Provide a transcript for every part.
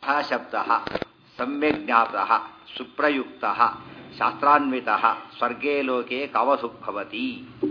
ಶಬ್ದ ಸಮ್ಯಕ್ ಜ್ಞಾತ ಸುಪ್ರಯುಕ್ತ ಶಾಸ್ತ್ರಾನ್ವಿತ ಸ್ವರ್ಗೇ ಲೋಕೆ ಕವಸುಭವತಿ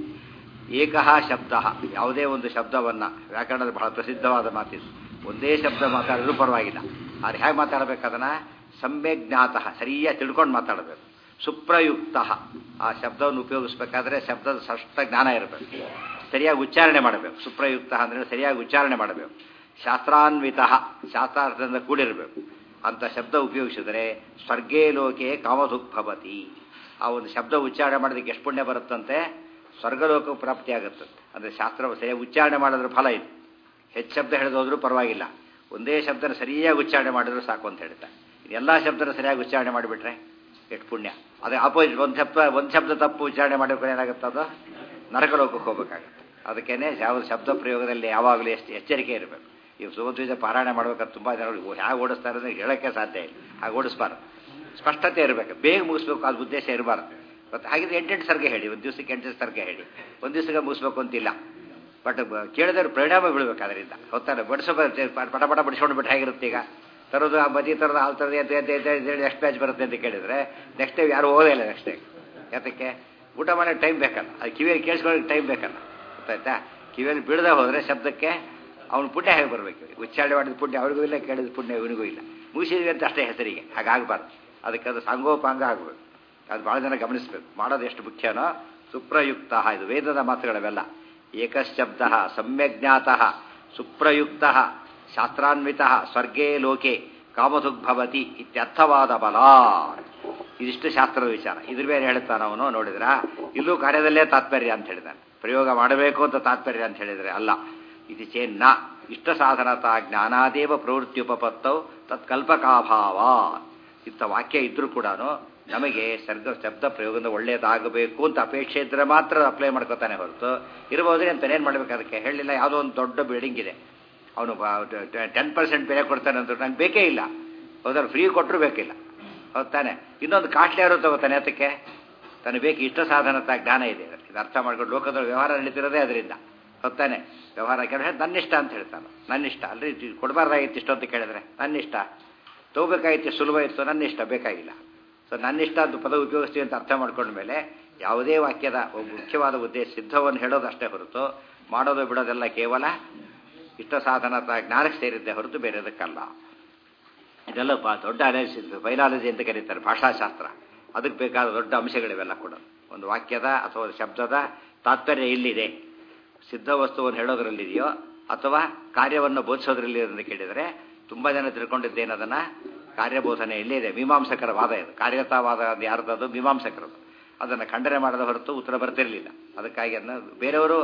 ಏಕಃ ಶಬ್ದ ಯಾವುದೇ ಒಂದು ಶಬ್ದವನ್ನು ವ್ಯಾಕರಣದ ಬಹಳ ಪ್ರಸಿದ್ಧವಾದ ಮಾತಿದು ಒಂದೇ ಶಬ್ದ ಮಾತಾಡಿದ್ರೂ ಪರವಾಗಿಲ್ಲ ಆದರೆ ಹೇಗೆ ಮಾತಾಡಬೇಕದನ್ನು ಸಮ್ಯಕ್ ಜ್ಞಾತ ಸರಿಯಾಗಿ ತಿಳ್ಕೊಂಡು ಮಾತಾಡಬೇಕು ಸುಪ್ರಯುಕ್ತ ಆ ಶಬ್ದವನ್ನು ಉಪಯೋಗಿಸ್ಬೇಕಾದ್ರೆ ಶಬ್ದದ ಸ್ಪಷ್ಟ ಜ್ಞಾನ ಇರಬೇಕು ಸರಿಯಾಗಿ ಉಚ್ಚಾರಣೆ ಮಾಡಬೇಕು ಸುಪ್ರಯುಕ್ತ ಅಂದರೆ ಸರಿಯಾಗಿ ಉಚ್ಚಾರಣೆ ಮಾಡಬೇಕು ಶಾಸ್ತ್ರಾನ್ವಿತ ಶಾಸ್ತ್ರಾರ್ಥದಿಂದ ಕೂಡಿರಬೇಕು ಅಂತ ಶಬ್ದ ಉಪಯೋಗಿಸಿದರೆ ಸ್ವರ್ಗೇ ಲೋಕೆ ಕಾಮಧುಗ್ಭವತಿ ಆ ಒಂದು ಶಬ್ದ ಉಚ್ಚಾರಣೆ ಮಾಡೋದಕ್ಕೆ ಎಷ್ಟು ಪುಣ್ಯ ಬರುತ್ತಂತೆ ಸ್ವರ್ಗಲೋಕ ಪ್ರಾಪ್ತಿ ಆಗುತ್ತಂತೆ ಅಂದರೆ ಶಾಸ್ತ್ರ ಸರಿಯಾಗಿ ಉಚ್ಚಾರಣೆ ಮಾಡೋದ್ರ ಫಲ ಇದು ಹೆಚ್ಚು ಶಬ್ದ ಹೇಳಿದೋದ್ರೂ ಪರವಾಗಿಲ್ಲ ಒಂದೇ ಶಬ್ದನ ಸರಿಯಾಗಿ ಉಚ್ಚಾರಣೆ ಮಾಡಿದ್ರು ಸಾಕು ಅಂತ ಹೇಳ್ತಾರೆ ಎಲ್ಲ ಶಬ್ದನ ಸರಿಯಾಗಿ ಉಚ್ಚಾರಣೆ ಮಾಡಿಬಿಟ್ರೆ ಎಷ್ಟು ಪುಣ್ಯ ಅದೇ ಅಪೋಸಿಟ್ ಒಂದು ಶಬ್ದ ಒಂದು ಶಬ್ದ ತಪ್ಪು ಉಚ್ಚಾರಣೆ ಮಾಡಿದ್ರೆ ಏನಾಗುತ್ತೆ ಅದು ನರಕಲೋಕಕ್ಕೆ ಹೋಗ್ಬೇಕಾಗತ್ತೆ ಅದಕ್ಕೇನೆ ಯಾವ ಶಬ್ದ ಪ್ರಯೋಗದಲ್ಲಿ ಯಾವಾಗಲೂ ಎಷ್ಟು ಎಚ್ಚರಿಕೆ ಇರಬೇಕು ಈಗ ಸುಮಧ್ವಜ ಪಾರಾಯಣ ಮಾಡ್ಬೇಕಾದ್ರೆ ತುಂಬ ಜನ ಹೇಗೆ ಓಡಿಸ್ತಾರೆ ಅಂದರೆ ಹೇಳೋಕ್ಕೆ ಸಾಧ್ಯ ಇಲ್ಲ ಹಾಗೆ ಓಡಿಸ್ಬಾರ್ದು ಸ್ಪಷ್ಟತೆ ಇರಬೇಕು ಬೇಗ ಮುಗಿಸ್ಬೇಕು ಅದು ಉದ್ದೇಶ ಇರಬಾರ್ದು ಮತ್ತು ಹಾಗಿದ್ರೆ ಎಂಟೆಂಟು ಸರ್ಗೆ ಹೇಳಿ ಒಂದು ದಿವಸಕ್ಕೆ ಎಂಟು ಸರ್ಗೆ ಹೇಳಿ ಒಂದು ದಿವಸಕ್ಕೆ ಮುಗಿಸ್ಬೇಕು ಅಂತಿಲ್ಲ ಬಟ್ ಕೇಳಿದ್ರೆ ಪರಿಣಾಮ ಬೀಳ್ಬೇಕು ಅದರಿಂದ ಹೊತ್ತಾರೆ ಬಡಿಸೋ ಪಟ ಪಟ ಬಡಿಸ್ಕೊಂಡು ಬಿಟ್ಟು ಹೇಗಿರುತ್ತೆ ಈಗ ತರೋದು ಆ ಬದಿ ತರೋದು ಹಾಲು ತರೋದು ಎದ್ದು ಎದ್ದು ಎದ್ದು ಎದ್ದು ಹೇಳಿ ಎಷ್ಟು ಬ್ಯಾಚ್ ಬರುತ್ತೆ ಅಂತ ಕೇಳಿದರೆ ನೆಕ್ಸ್ಟ್ ಟೈಮ್ ಯಾರು ಓದೇ ಇಲ್ಲ ನೆಕ್ಸ್ಟ್ ಟೈಮ್ ಯಾತಕ್ಕೆ ಊಟ ಮಾಡೋಕ್ಕೆ ಟೈಮ್ ಬೇಕಲ್ಲ ಅದು ಕಿವಿಯಲ್ಲಿ ಕೇಳಿಸ್ಕೊಳ್ಳೋಕೆ ಟೈಮ್ ಬೇಕಲ್ಲ ಗೊತ್ತಾಯ್ತಾ ಕಿವಿಯಲ್ಲಿ ಬೀಳದೆ ಹೋದರೆ ಶಬ್ದಕ್ಕೆ ಅವನು ಪುಣ್ಯ ಹೇಗೆ ಬರಬೇಕು ಉಚ್ಚಾರಣೆ ಮಾಡಿದ ಪುಣ್ಯ ಅವ್ರಿಗೂ ಇಲ್ಲ ಕೇಳಿದ ಪುಣ್ಯ ಇವನಿಗೂ ಇಲ್ಲ ಮುಗಿಸಿದ್ವಿ ಅಂತ ಅಷ್ಟೇ ಹೆಸರಿಗೆ ಹಾಗಾಗಬಾರ್ದು ಅದಕ್ಕೆ ಅದು ಸಾಂಗೋಪಾಂಗ ಆಗಬೇಕು ಅದು ಭಾಳ ಜನ ಗಮನಿಸಬೇಕು ಮಾಡೋದು ಎಷ್ಟು ಮುಖ್ಯನೋ ಸುಪ್ರಯುಕ್ತ ಇದು ವೇದದ ಮಾತುಗಳವೆಲ್ಲ ಏಕಶಬ್ದ ಸಮ್ಯಜ್ಞಾತ ಸುಪ್ರಯುಕ್ತ ಶಾಸ್ತ್ರಾನ್ವಿತ ಸ್ವರ್ಗೇ ಲೋಕೆ ಕಾಮಧುಗ್ಭವತಿ ಇತ್ಯರ್ಥವಾದ ಬಲ ಇದಿಷ್ಟು ಶಾಸ್ತ್ರದ ವಿಚಾರ ಇದ್ರ ಮೇಲೆ ಹೇಳ್ತಾನೆ ಅವನು ನೋಡಿದ್ರ ಇಲ್ಲೂ ಕಾರ್ಯದಲ್ಲೇ ತಾತ್ಪರ್ಯ ಅಂತ ಹೇಳಿದಾನೆ ಪ್ರಯೋಗ ಮಾಡಬೇಕು ಅಂತ ತಾತ್ಪರ್ಯ ಅಂತ ಹೇಳಿದರೆ ಅಲ್ಲ ಇದು ಚೇನ್ನ ಇಷ್ಟ ಸಾಧನತ ಜ್ಞಾನಾದೇವ ಪ್ರವೃತ್ತಿಯುಪಪತ್ತೌ ತತ್ಕಲ್ಪಕಾಭಾವ ಇಂಥ ವಾಕ್ಯ ಇದ್ರೂ ಕೂಡ ನಮಗೆ ಸರ್ಗ ಶಬ್ದ ಪ್ರಯೋಗದ ಒಳ್ಳೆಯದಾಗಬೇಕು ಅಂತ ಅಪೇಕ್ಷೆ ಇದ್ದರೆ ಮಾತ್ರ ಅಪ್ಲೈ ಮಾಡ್ಕೋತಾನೆ ಹೊರತು ಇರ್ಬೋದ್ರೆ ಅಂತ ಏನು ಮಾಡ್ಬೇಕು ಅದಕ್ಕೆ ಹೇಳಿಲ್ಲ ಯಾವುದೋ ಒಂದು ದೊಡ್ಡ ಬಿಲ್ಡಿಂಗ್ ಇದೆ ಅವನು ಟೆನ್ ಪರ್ಸೆಂಟ್ ಬೆಲೆ ಕೊಡ್ತಾನೆ ಅಂತ ನಂಗೆ ಬೇಕೇ ಇಲ್ಲ ಹೌದಾದ್ರೆ ಫ್ರೀ ಕೊಟ್ಟರು ಬೇಕಿಲ್ಲ ಹೌದು ತಾನೆ ಇನ್ನೊಂದು ಕಾಟ್ಲಿ ಯಾರು ತಗೋತಾನೆ ಅದಕ್ಕೆ ತನಗೆ ಬೇಕು ಇಷ್ಟ ಸಾಧನತ ಜ್ಞಾನ ಇದೆ ಇದು ಅರ್ಥ ಮಾಡ್ಕೊಂಡು ಲೋಕದ ವ್ಯವಹಾರ ನಡೀತಿರೋದೇ ಅದರಿಂದ ಹೊತ್ತಾನೆ ವ್ಯವಹಾರ ಕೆಲಸ ನನ್ನಿಷ್ಟ ಅಂತ ಹೇಳ್ತಾನೆ ನನ್ನಿಷ್ಟ ಅಲ್ರಿ ಕೊಡಬಾರ್ದಾಗಿತ್ತು ಇಷ್ಟು ಅಂತ ಕೇಳಿದ್ರೆ ನನ್ನಿಷ್ಟ ತಗೋಬೇಕಾಗಿತ್ತು ಸುಲಭ ಇತ್ತು ನನ್ನಿಷ್ಟ ಬೇಕಾಗಿಲ್ಲ ಸೊ ನನ್ನಿಷ್ಟ ಅಂತ ಪದ ಉಪಯೋಗಿಸ್ತೀವಿ ಅಂತ ಅರ್ಥ ಮಾಡ್ಕೊಂಡ್ಮೇಲೆ ಯಾವುದೇ ವಾಕ್ಯದ ಒಬ್ಬ ಮುಖ್ಯವಾದ ಉದ್ದೇಶ ಸಿದ್ಧವನ್ನು ಹೇಳೋದು ಅಷ್ಟೇ ಹೊರತು ಮಾಡೋದು ಬಿಡೋದೆಲ್ಲ ಕೇವಲ ಇಷ್ಟ ಸಾಧನತ ಜ್ಞಾನಕ್ಕೆ ಸೇರಿದ್ದೆ ಹೊರತು ಬೇರೆದಕ್ಕಲ್ಲ ಇದೆಲ್ಲ ದೊಡ್ಡ ಅನಾಲಿಸಿಸ್ ಬೈನಾಲಜಿ ಅಂತ ಕರೀತಾರೆ ಭಾಷಾಶಾಸ್ತ್ರ ಅದಕ್ಕೆ ಬೇಕಾದ ದೊಡ್ಡ ಅಂಶಗಳಿವೆಲ್ಲ ಕೂಡ ಒಂದು ವಾಕ್ಯದ ಅಥವಾ ಶಬ್ದದ ತಾತ್ಪರ್ಯ ಇಲ್ಲಿದೆ ಸಿದ್ಧ ವಸ್ತುವನ್ನು ಹೇಳೋದ್ರಲ್ಲಿದೆಯೋ ಅಥವಾ ಕಾರ್ಯವನ್ನು ಬೋಧಿಸೋದ್ರಲ್ಲಿ ಅಂತ ಕೇಳಿದರೆ ತುಂಬ ಜನ ತಿಳ್ಕೊಂಡಿದ್ದೇನದನ್ನು ಕಾರ್ಯಬೋಧನೆ ಇಲ್ಲಿದೆ ಮೀಮಾಂಸಕರ ವಾದ ಇದು ಕಾರ್ಯತಾವಾದ ಯಾರ್ದದು ಮೀಮಾಂಸಕರದು ಅದನ್ನು ಖಂಡನೆ ಮಾಡದ ಹೊರತು ಉತ್ತರ ಬರ್ತಿರಲಿಲ್ಲ ಅದಕ್ಕಾಗಿ ಅದನ್ನು ಬೇರೆಯವರು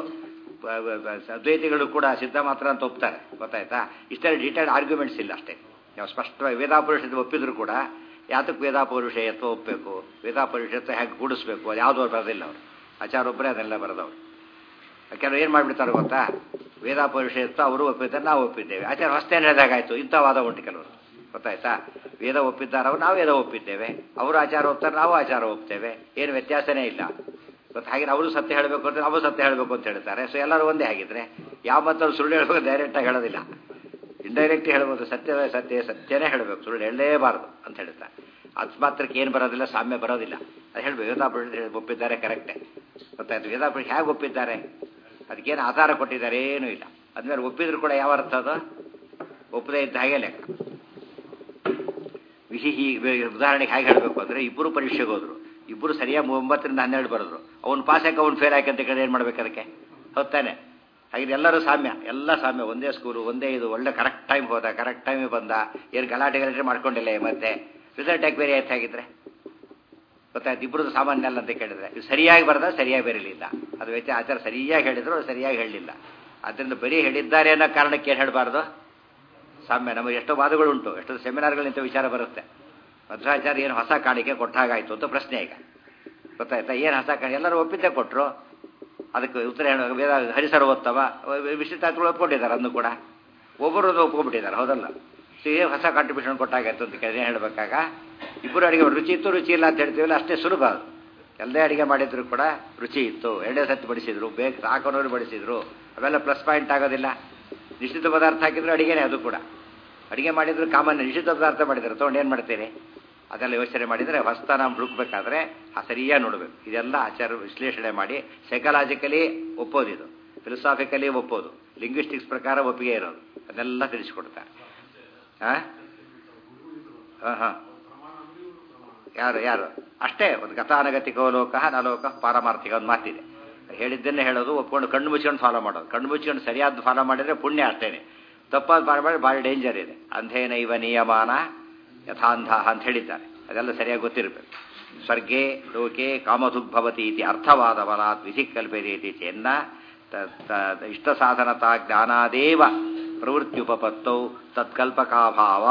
ಅದ್ವೈತಿಗಳು ಕೂಡ ಸಿದ್ಧ ಮಾತ್ರ ಅಂತ ಒಪ್ತಾರೆ ಗೊತ್ತಾಯ್ತಾ ಇಷ್ಟೆಲ್ಲ ಡೀಟೇಲ್ಡ್ ಆರ್ಗ್ಯುಮೆಂಟ್ಸ್ ಇಲ್ಲ ಅಷ್ಟೇ ನಾವು ಸ್ಪಷ್ಟವಾಗಿ ವೇದಾಪುರುಷದ ಒಪ್ಪಿದ್ರು ಕೂಡ ಯಾತಕ್ಕೆ ವೇದಾಪುರುಷಯತ್ವ ಒಪ್ಪಬೇಕು ವೇದಾಪುರುಷತ್ವ ಹೇಗೆ ಕೂಡಿಸ್ಬೇಕು ಅದು ಯಾವುದೋ ಬರೋದಿಲ್ಲ ಅವರು ಆಚಾರೊಬ್ಬರೇ ಅದೆಲ್ಲ ಬರೆದವರು ಕೆಲವರು ಏನು ಮಾಡಿಬಿಡ್ತಾರೆ ಗೊತ್ತಾ ವೇದಾಪುರುಷಯತ್ವ ಅವರು ಒಪ್ಪಿದ್ದಾರೆ ನಾವು ಒಪ್ಪಿದ್ದೇವೆ ಆಚಾರ ಹೊಸ್ತೇನು ಹೇಳಿದಾಗಾಯ್ತು ಇಂಥ ವಾದ ಉಂಟು ಕೆಲವರು ಗೊತ್ತಾಯ್ತಾ ವೇದ ಒಪ್ಪಿದ್ದಾರವು ನಾವು ವೇದ ಒಪ್ಪಿದ್ದೇವೆ ಅವರು ಆಚಾರ ಒಪ್ತಾರೆ ನಾವು ಆಚಾರ ಒಪ್ತೇವೆ ಏನು ವ್ಯತ್ಯಾಸನೇ ಇಲ್ಲ ಮತ್ತು ಹಾಗೆ ಅವರು ಸತ್ಯ ಹೇಳಬೇಕು ಅಂದರೆ ನಾವು ಸತ್ಯ ಹೇಳಬೇಕು ಅಂತ ಹೇಳ್ತಾರೆ ಸೊ ಎಲ್ಲರೂ ಒಂದೇ ಆಗಿದ್ರೆ ಯಾವ ಮತ್ತವ್ರು ಸುಳ್ಳು ಹೇಳಬೇಕು ಡೈರೆಕ್ಟಾಗಿ ಹೇಳೋದಿಲ್ಲ ಇಂಡೈರೆಕ್ಟ್ ಹೇಳ್ಬೋದು ಸತ್ಯ ಸತ್ಯ ಸತ್ಯನೇ ಹೇಳಬೇಕು ಸುಳ್ಳು ಹೇಳಲೇಬಾರ್ದು ಅಂತ ಹೇಳ್ತಾರೆ ಅದು ಮಾತ್ರಕ್ಕೆ ಏನು ಬರೋದಿಲ್ಲ ಸಾಮ್ಯ ಬರೋದಿಲ್ಲ ಅದು ಹೇಳ್ಬೇಕು ವೇದಾಪುರುಷ ಒಪ್ಪಿದ್ದಾರೆ ಕರೆಕ್ಟೇ ಗೊತ್ತಾಯ್ತು ವೇದಾಪುರುಷ ಹೇಗೆ ಒಪ್ಪಿದ್ದಾರೆ ಅದಕ್ಕೇನು ಆಧಾರ ಕೊಟ್ಟಿದ್ದಾರೆ ಏನೂ ಇಲ್ಲ ಅದ್ಮೇಲೆ ಒಪ್ಪಿದ್ರು ಕೂಡ ಯಾವ ಅರ್ಥ ಅದು ಒಪ್ಪದೇ ಇದ್ದ ಹಾಗೆ ಲೆಕ್ಕ ವಿಹಿ ಉದಾಹರಣೆಗೆ ಹೇಗೆ ಹೇಳಬೇಕು ಅಂದರೆ ಇಬ್ಬರು ಪರೀಕ್ಷೆಗೆ ಹೋದ್ರು ಇಬ್ಬರು ಸರಿಯಾಗಿ ಒಂಬತ್ತರಿಂದ ಹನ್ನೆರಡು ಬರೆದ್ರು ಅವ್ನು ಪಾಸ್ ಹಾಕಿ ಅವ್ನು ಫೇಲ್ ಹಾಕಿ ಅಂತ ಕೇಳಿ ಏನು ಮಾಡ್ಬೇಕು ಅದಕ್ಕೆ ಹೊತ್ತಾನೆ ಹಾಗೆ ಎಲ್ಲರೂ ಸಾಮ್ಯ ಎಲ್ಲ ಸಾಮ್ಯ ಒಂದೇ ಸ್ಕೂಲು ಒಂದೇ ಇದು ಒಳ್ಳೆ ಕರೆಕ್ಟ್ ಟೈಮ್ ಹೋದ ಕರೆಕ್ಟ್ ಟೈಮಿಗೆ ಬಂದ ಏನು ಗಲಾಟೆ ಗಲಾಟೆ ಮಾಡ್ಕೊಂಡಿಲ್ಲ ಮತ್ತೆ ರಿಸಲ್ಟ್ ಯಾಕೆ ಬೇರೆ ಆಯ್ತು ಆಗಿದ್ರೆ ಗೊತ್ತಾಯ್ತು ಇಬ್ಬರದ್ದು ಸಾಮಾನ್ಯ ಅಲ್ಲ ಅಂತ ಕೇಳಿದ್ರೆ ಇದು ಸರಿಯಾಗಿ ಬರದ ಸರಿಯಾಗಿ ಬರಲಿಲ್ಲ ಅದು ವ್ಯತ್ಯಾಸ ಆಚಾರ ಸರಿಯಾಗಿ ಹೇಳಿದ್ರು ಸರಿಯಾಗಿ ಹೇಳಲಿಲ್ಲ ಅದರಿಂದ ಬರೀ ಹೇಳಿದ್ದಾರೆ ಅನ್ನೋ ಕಾರಣಕ್ಕೆ ಏನು ಹೇಳಬಾರ್ದು ಸಾಮ್ಯ ನಮಗೆ ಎಷ್ಟೋ ವಾದಗಳು ಉಂಟು ಎಷ್ಟೋ ಸೆಮಿನಾರ್ಗಳಿಂತ ವಿಚಾರ ಬರುತ್ತೆ ಮಧ್ವಾಚಾರ್ಯ ಏನು ಹೊಸ ಕಾಣಿಕೆ ಕೊಟ್ಟಾಗಾಯ್ತು ಅಂತ ಪ್ರಶ್ನೆ ಈಗ ಗೊತ್ತಾಯ್ತಾ ಏನು ಹೊಸ ಕಾಣಿ ಎಲ್ಲರೂ ಒಪ್ಪಿದ್ದೇ ಕೊಟ್ಟರು ಅದಕ್ಕೆ ಉತ್ತರ ಹೇಳುವಾಗ ವೇದ ಹರಿಸರ ಓದ್ತವ ವಿಶ್ವತಾತ್ಗಳು ಒಪ್ಕೊಂಡಿದ್ದಾರೆ ಅದನ್ನು ಕೂಡ ಒಬ್ಬರು ಒಪ್ಕೊಂಡ್ಬಿಟ್ಟಿದ್ದಾರೆ ಹೌದಲ್ಲ ಸೊ ಏನು ಹೊಸ ಕಾಂಟ್ರಿಬ್ಯೂಷನ್ ಕೊಟ್ಟಾಗಾಯ್ತು ಅಂತ ಕೇಳಿ ಹೇಳಬೇಕಾಗ ಇಬ್ಬರು ಅಡುಗೆ ರುಚಿ ಇತ್ತು ರುಚಿ ಇಲ್ಲ ಅಂತ ಹೇಳ್ತೀವಲ್ಲ ಅಷ್ಟೇ ಸುಲಭ ಅದು ಎಲ್ಲದೇ ಅಡುಗೆ ಮಾಡಿದ್ರು ಕೂಡ ರುಚಿ ಇತ್ತು ಎರಡೇ ಸತ್ತು ಬಡಿಸಿದ್ರು ಬೇಕು ಸಾಕೋನವ್ರು ಬಡಿಸಿದ್ರು ಅವೆಲ್ಲ ಪ್ಲಸ್ ಪಾಯಿಂಟ್ ಆಗೋದಿಲ್ಲ ನಿಶ್ಚಿತ ಪದಾರ್ಥ ಹಾಕಿದ್ರು ಅಡುಗೆನೇ ಅದು ಕೂಡ ಅಡುಗೆ ಮಾಡಿದ್ರು ಕಾಮನ್ ನಿಷಿದ್ಧ ಪದಾರ್ಥ ಮಾಡಿದ್ರು ತೊಗೊಂಡು ಏನು ಮಾಡ್ತೀರಿ ಅದೆಲ್ಲ ಯೋಚನೆ ಮಾಡಿದರೆ ಹೊಸ್ತ ನಾವು ಹುಡುಕ್ಬೇಕಾದ್ರೆ ಆ ಸರಿಯಾಗಿ ನೋಡಬೇಕು ಇದೆಲ್ಲ ಆಚಾರ ವಿಶ್ಲೇಷಣೆ ಮಾಡಿ ಸೈಕಲಾಜಿಕಲಿ ಒಪ್ಪೋದಿದು ಫಿಲಸಾಫಿಕಲಿ ಒಪ್ಪೋದು ಲಿಂಗ್ವಿಸ್ಟಿಕ್ಸ್ ಪ್ರಕಾರ ಒಪ್ಪಿಗೆ ಇರೋದು ಅದೆಲ್ಲ ತಿಳಿಸ್ಕೊಡ್ತಾರೆ ಹಾಂ ಹಾಂ ಹಾಂ ಯಾರು ಯಾರು ಅಷ್ಟೇ ಒಂದು ಗತಾನಗತಿಕೋ ಲೋಕ ನಲೋಕ ಪಾರಮಾರ್ಥಿಕ ಒಂದು ಮಾತಿದೆ ಹೇಳಿದ್ದನ್ನೇ ಹೇಳೋದು ಒಪ್ಕೊಂಡು ಕಣ್ಣು ಮುಚ್ಕೊಂಡು ಫಾಲೋ ಮಾಡೋದು ಕಣ್ಣು ಮುಚ್ಕೊಂಡು ಸರಿಯಾದ ಫಾಲೋ ಮಾಡಿದರೆ ಪುಣ್ಯ ಅಷ್ಟೇನೆ ತಪ್ಪಾದ ಮಾಡಿ ಭಾಳ ಡೇಂಜರ್ ಇದೆ ಅಂಧೇನೈವ ನಿಯಮಾನ ಯಥಾಂಧ ಅಂತ ಹೇಳಿದ್ದಾರೆ ಅದೆಲ್ಲ ಸರಿಯಾಗಿ ಗೊತ್ತಿರಬೇಕು ಸ್ವರ್ಗೇ ಲೋಕೆ ಕಾಮಧುಗ್ಭವತಿ ಇತಿ ಅರ್ಥವಾದ ಬಲಾತ್ ವಿಧಿ ಕಲ್ಪಯತಿ ಚೆನ್ನ ಇಷ್ಟ ಸಾಧನತಾ ಜ್ಞಾನಾದೇವ ಪ್ರವೃತ್ತಿಯುಪಪತ್ತೌ ತತ್ಕಲ್ಪಕಾಭಾವ